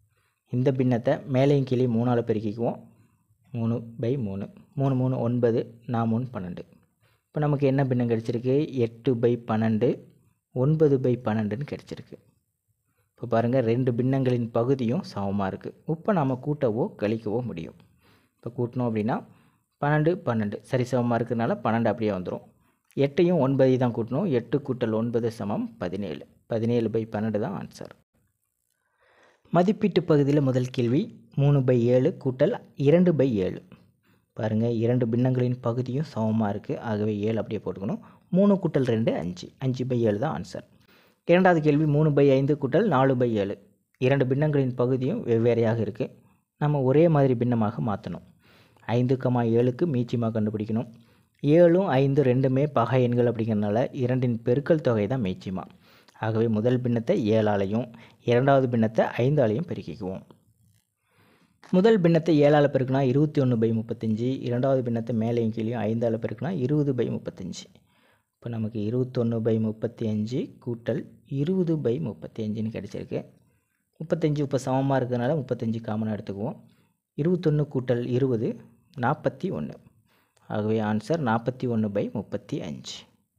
இந்த பின்னத்தை மேலேயும் கீழே மூணால் பெருக்கிக்குவோம் மூணு பை மூணு மூணு மூணு ஒன்பது நான் மூணு பன்னெண்டு இப்போ நமக்கு என்ன பின்னம் கிடச்சிருக்கு எட்டு பை பன்னெண்டு ஒன்பது பை பன்னெண்டுன்னு கிடச்சிருக்கு இப்போ பாருங்கள் ரெண்டு பின்னங்களின் பகுதியும் சமமாக இருக்குது இப்போ நம்ம கூட்டவோ கழிக்கவோ முடியும் இப்போ கூட்டினோம் அப்படின்னா பன்னெண்டு பன்னெண்டு சரி சமமாக இருக்கிறதுனால பன்னெண்டு அப்படியே வந்துடும் எட்டையும் ஒன்பதையும் தான் கூட்டணும் எட்டு கூட்டல் ஒன்பது சமம் பதினேழு பதினேழு பை பன்னெண்டு தான் ஆன்சர் மதிப்பீட்டு பகுதியில் முதல் கேள்வி மூணு பை ஏழு கூட்டல் இரண்டு பை ஏழு பாருங்கள் இரண்டு பின்னங்களின் பகுதியும் சமமாக இருக்குது ஆகவே ஏழு அப்படியே போட்டுக்கணும் மூணு கூட்டல் ரெண்டு அஞ்சு அஞ்சு பை ஏழு தான் ஆன்சர் இரண்டாவது கேள்வி மூணு பை ஐந்து கூட்டல் நாலு பை ஏழு இரண்டு பின்னங்களின் பகுதியும் வெவ்வேறையாக இருக்குது நம்ம ஒரே மாதிரி பின்னமாக மாற்றணும் ஐந்து கமா ஏழுக்கு மீச்சியமாக கண்டுபிடிக்கணும் ஏழும் ஐந்து ரெண்டுமே பகை எண்கள் அப்படிங்கிறனால இரண்டின் பெருக்கல் தொகை தான் மீச்சிமா ஆகவே முதல் பின்னத்தை ஏழாலையும் இரண்டாவது பின்னத்தை ஐந்தாலையும் பெருக்கிக்குவோம் முதல் பின்னத்தை ஏழால் பெருக்குனா இருபத்தி ஒன்று பை முப்பத்தஞ்சு இரண்டாவது பின்னத்தை மேலேயும் கீழேயும் ஐந்தால் பெருக்குனா இருபது பை முப்பத்தஞ்சு இப்போ நமக்கு இருபத்தொன்று பை முப்பத்தி அஞ்சு கூட்டல் இருபது பை முப்பத்தி அஞ்சுன்னு கிடச்சிருக்கு முப்பத்தஞ்சு இப்போ சமமாக இருக்கிறதுனால முப்பத்தஞ்சு காமனாக எடுத்துக்குவோம் இருபத்தொன்று கூட்டல் இருபது நாற்பத்தி ஒன்று ஆகவே ஆன்சர் நாற்பத்தி ஒன்று பை முப்பத்தி அஞ்சு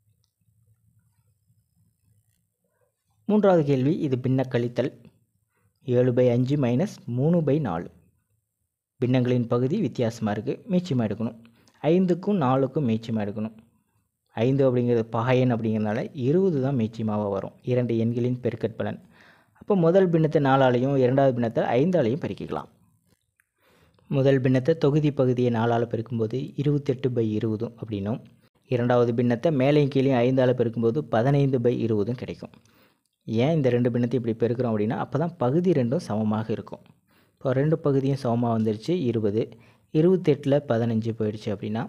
மூன்றாவது கேள்வி இது பின்ன கழித்தல் ஏழு பை அஞ்சு மைனஸ் மூணு பை நாலு பின்னங்களின் பகுதி வித்தியாசமாக இருக்குது மீச்சமாக எடுக்கணும் ஐந்துக்கும் நாலுக்கும் மீச்சமாக எடுக்கணும் ஐந்து அப்படிங்கிறது பகையன் அப்படிங்கிறதுனால இருபது தான் மீச்சமாக வரும் இரண்டு எண்களின் பெருக்கற்பலன் அப்போ முதல் பின்னத்தை நாலாலையும் இரண்டாவது பின்னத்தை ஐந்தாலையும் பெருக்கிக்கலாம் முதல் பின்னத்தை தொகுதி பகுதியை நாலால் பெருக்கும்போது இருபத்தெட்டு பை இருபதும் அப்படின்னும் இரண்டாவது பின்னத்தை மேலேயும் கீழே ஐந்தால் பெருக்கும்போது பதினைந்து பை இருபதும் கிடைக்கும் ஏன் இந்த ரெண்டு பின்னத்தை இப்படி பெருக்கிறோம் அப்படின்னா அப்போ தான் பகுதி ரெண்டும் சமமாக இருக்கும் இப்போ ரெண்டு பகுதியும் சமமாக வந்துருச்சு இருபது இருபத்தெட்டில் பதினஞ்சு போயிடுச்சு அப்படின்னா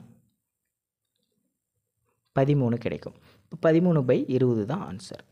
பதிமூணு கிடைக்கும் இப்போ பதிமூணு பை இருபது தான் ஆன்சர்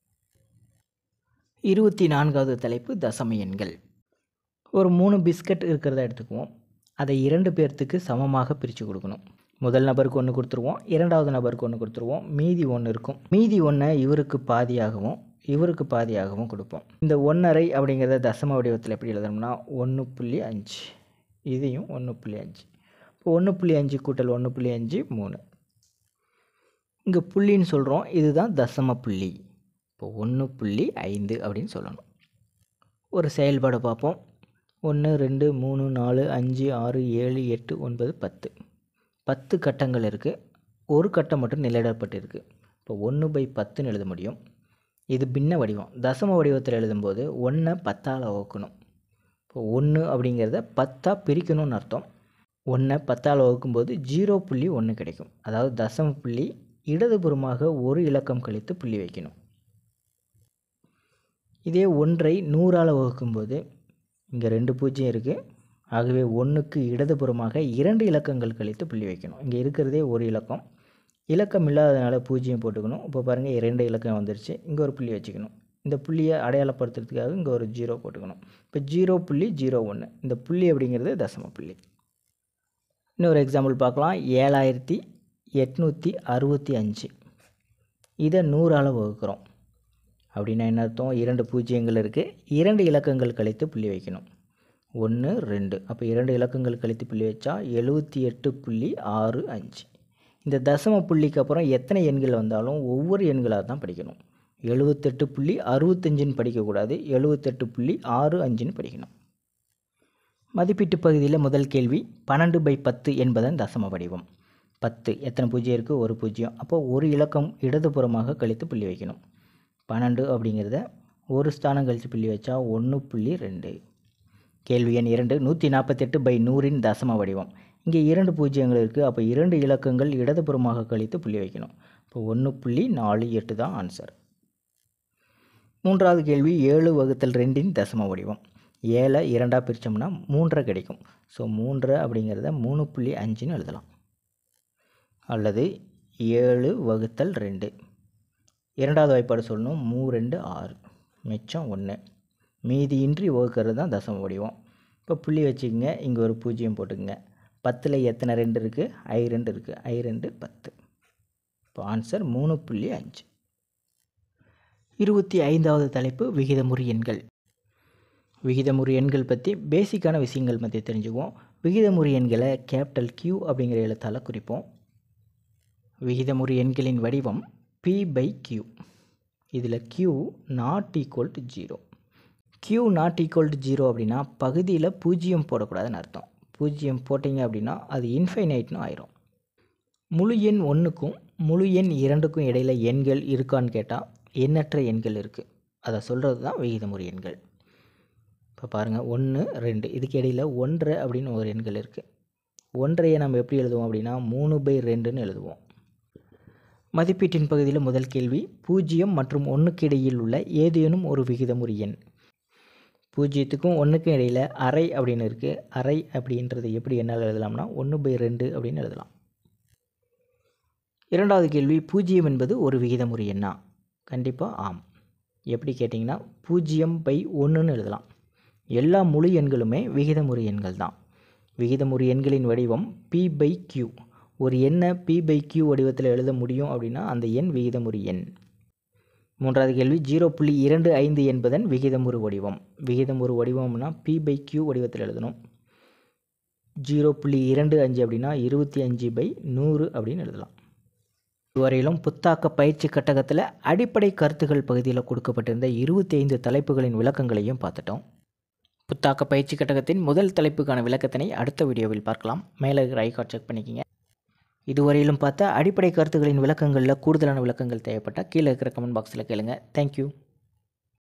இருபத்தி நான்காவது தலைப்பு தசம எண்கள் ஒரு மூணு பிஸ்கட் இருக்கிறத எடுத்துக்குவோம் அதை இரண்டு பேர்த்துக்கு சமமாக பிரித்து கொடுக்கணும் முதல் நபருக்கு ஒன்று கொடுத்துருவோம் இரண்டாவது நபருக்கு ஒன்று கொடுத்துருவோம் மீதி ஒன்று இருக்கும் மீதி ஒன்றை இவருக்கு பாதியாகவும் இவருக்கு பாதியாகவும் கொடுப்போம் இந்த ஒன்றரை அப்படிங்கிறத தசம வடிவத்தில் எப்படி எழுதணும்னா ஒன்று புள்ளி அஞ்சு இதையும் ஒன்று புள்ளி அஞ்சு இப்போ ஒன்று புள்ளி அஞ்சு கூட்டல் ஒன்று புள்ளி அஞ்சு மூணு இங்கே புள்ளின்னு சொல்கிறோம் இதுதான் தசம புள்ளி இப்போ ஒன்று புள்ளி ஐந்து அப்படின்னு சொல்லணும் ஒரு செயல்பாடு பார்ப்போம் ஒன்று ரெண்டு மூணு நாலு அஞ்சு ஆறு ஏழு எட்டு ஒன்பது பத்து பத்து கட்டங்கள் இருக்குது ஒரு கட்டம் மட்டும் நிலையிடப்பட்டிருக்கு இப்போ ஒன்று பை பத்துன்னு எழுத முடியும் இது பின்ன வடிவம் தசம வடிவத்தில் எழுதும்போது ஒன்றை பத்தால் வகுக்கணும் இப்போ ஒன்று அப்படிங்கிறத பத்தாக பிரிக்கணும்னு அர்த்தம் ஒன்றை பத்தால் வகுக்கும்போது ஜீரோ புள்ளி ஒன்று கிடைக்கும் அதாவது தசம புள்ளி இடதுபுறமாக ஒரு இலக்கம் கழித்து புள்ளி வைக்கணும் இதே ஒன்றை நூறால் வகுக்கும்போது இங்கே ரெண்டு பூஜ்ஜியம் இருக்குது ஆகவே ஒன்றுக்கு இடதுபுறமாக இரண்டு இலக்கங்கள் கழித்து புள்ளி வைக்கணும் இங்கே இருக்கிறதே ஒரு இலக்கம் இலக்கம் இல்லாததுனால பூஜ்ஜியம் போட்டுக்கணும் இப்போ பாருங்கள் இரண்டு இலக்கம் வந்துருச்சு இங்கே ஒரு புள்ளி வச்சுக்கணும் இந்த புள்ளியை அடையாளப்படுத்துறதுக்காக இங்கே ஒரு ஜீரோ போட்டுக்கணும் இப்போ ஜீரோ புள்ளி ஜீரோ ஒன்று இந்த புள்ளி அப்படிங்கிறது தசம புள்ளி இன்னொரு எக்ஸாம்பிள் பார்க்கலாம் ஏழாயிரத்தி எட்நூற்றி அறுபத்தி அஞ்சு இதை நூறால் வகுக்கிறோம் அப்படின்னா என்ன அர்த்தம் இரண்டு பூஜ்ஜியங்கள் இருக்குது இரண்டு இலக்கங்கள் கழித்து புள்ளி வைக்கணும் ஒன்று ரெண்டு அப்போ இரண்டு இலக்கங்கள் கழித்து புள்ளி வச்சா எழுபத்தி எட்டு புள்ளி ஆறு அஞ்சு இந்த தசம புள்ளிக்கு அப்புறம் எத்தனை எண்கள் வந்தாலும் ஒவ்வொரு எண்களாக தான் படிக்கணும் எழுபத்தெட்டு புள்ளி அறுபத்தஞ்சுன்னு படிக்கக்கூடாது எழுபத்தெட்டு புள்ளி ஆறு அஞ்சுன்னு படிக்கணும் மதிப்பீட்டு பகுதியில் முதல் கேள்வி பன்னெண்டு பை பத்து என்பதன் தசம வடிவம் பத்து எத்தனை பூஜ்ஜியம் இருக்குது ஒரு பூஜ்ஜியம் அப்போது ஒரு இலக்கம் இடதுபுறமாக கழித்து புள்ளி வைக்கணும் பன்னெண்டு அப்படிங்கிறத ஒரு ஸ்தானம் கழித்து புள்ளி வச்சா ஒன்று புள்ளி ரெண்டு கேள்வி எண் இரண்டு நூற்றி நாற்பத்தெட்டு பை நூறின் தசம வடிவம் இங்கே இரண்டு பூஜ்ஜியங்கள் இருக்குது அப்போ இரண்டு இலக்கங்கள் இடதுபுறமாக கழித்து புள்ளி வைக்கணும் இப்போ ஒன்று புள்ளி நாலு எட்டு தான் ஆன்சர் மூன்றாவது கேள்வி ஏழு வகுத்தல் ரெண்டின் தசம வடிவம் ஏழை இரண்டாக பிரித்தோம்னா மூன்றரை கிடைக்கும் ஸோ மூன்றரை அப்படிங்கிறத மூணு புள்ளி அஞ்சுன்னு எழுதலாம் அல்லது ஏழு வகுத்தல் ரெண்டு இரண்டாவது வாய்ப்பாடு சொல்லணும் மூ ரெண்டு ஆறு மிச்சம் ஒன்று மீதியின்றி வகுக்கிறது தான் தசம வடிவம் இப்போ புள்ளி வச்சுக்கோங்க இங்கே ஒரு பூஜ்ஜியம் போட்டுக்கங்க பத்தில் எத்தனை ரெண்டு இருக்குது ஐ ரெண்டு இருக்குது ஐ ரெண்டு பத்து இப்போ ஆன்சர் மூணு புள்ளி அஞ்சு இருபத்தி ஐந்தாவது தலைப்பு விகிதமுறி எண்கள் விகிதமுறு எண்கள் பற்றி பேசிக்கான விஷயங்கள் பற்றி தெரிஞ்சுக்குவோம் விகிதமுறு எண்களை கேபிட்டல் கியூ அப்படிங்கிற எழுத்தால் குறிப்போம் விகிதமுறு எண்களின் வடிவம் பி பை கியூ இதில் Q not equal to zero Q not equal to zero அப்படின்னா பகுதியில் பூஜ்ஜியம் போடக்கூடாதுன்னு அர்த்தம் பூஜ்ஜியம் போட்டிங்க அப்படின்னா அது இன்ஃபைனைட்னு ஆயிரும் முழு எண் ஒன்றுக்கும் முழு எண் இரண்டுக்கும் இடையில் எண்கள் இருக்கான்னு கேட்டால் எண்ணற்ற எண்கள் இருக்குது அதை சொல்கிறது தான் விகிதமுறு எண்கள் இப்போ பாருங்கள் ஒன்று ரெண்டு இதுக்கு இடையில் ஒன்றரை அப்படின்னு ஒரு எண்கள் இருக்குது ஒன்றையை நம்ம எப்படி எழுதுவோம் அப்படின்னா மூணு பை ரெண்டுன்னு எழுதுவோம் மதிப்பீட்டின் பகுதியில் முதல் கேள்வி பூஜ்ஜியம் மற்றும் ஒன்றுக்கு இடையில் உள்ள ஏதேனும் ஒரு விகிதமுறு எண் பூஜ்ஜியத்துக்கும் ஒன்றுக்கும் இடையில் அரை அப்படின்னு இருக்குது அரை அப்படின்றது எப்படி என்னால் எழுதலாம்னா ஒன்று பை ரெண்டு அப்படின்னு எழுதலாம் இரண்டாவது கேள்வி பூஜ்ஜியம் என்பது ஒரு விகிதமுறு எண்ணா கண்டிப்பாக ஆம் எப்படி கேட்டிங்கன்னா பூஜ்ஜியம் பை ஒன்றுன்னு எழுதலாம் எல்லா முழு எண்களுமே விகிதமுறு எண்கள் தான் விகிதமுறு எண்களின் வடிவம் பி பை கியூ ஒரு எண்ணை பி பை கியூ வடிவத்தில் எழுத முடியும் அப்படின்னா அந்த எண் விகிதமுறு எண் மூன்றாவது கேள்வி ஜீரோ புள்ளி இரண்டு ஐந்து என்பதன் விகிதமுறு வடிவம் விகிதமுறு வடிவம்னா பி பை கியூ வடிவத்தில் எழுதணும் ஜீரோ புள்ளி இரண்டு அஞ்சு அப்படின்னா இருபத்தி அஞ்சு பை நூறு அப்படின்னு எழுதலாம் இதுவரையிலும் புத்தாக்க பயிற்சி கட்டகத்தில் அடிப்படை கருத்துகள் பகுதியில் கொடுக்கப்பட்டிருந்த இருபத்தி ஐந்து தலைப்புகளின் விளக்கங்களையும் பார்த்துட்டோம் புத்தாக்க பயிற்சி கட்டகத்தின் முதல் தலைப்புக்கான விளக்கத்தினை அடுத்த வீடியோவில் பார்க்கலாம் மேலே இருக்கிற ஐகார்ட் செக் பண்ணிக்கிங்க இதுவரையிலும் பார்த்தா அடிப்படை கருத்துகளின் விளக்கங்களில் கூடுதலான விளக்கங்கள் தேவைப்பட்டால் கீழே இருக்கிற கமெண்ட் பாக்ஸில் கேளுங்க தேங்க்யூ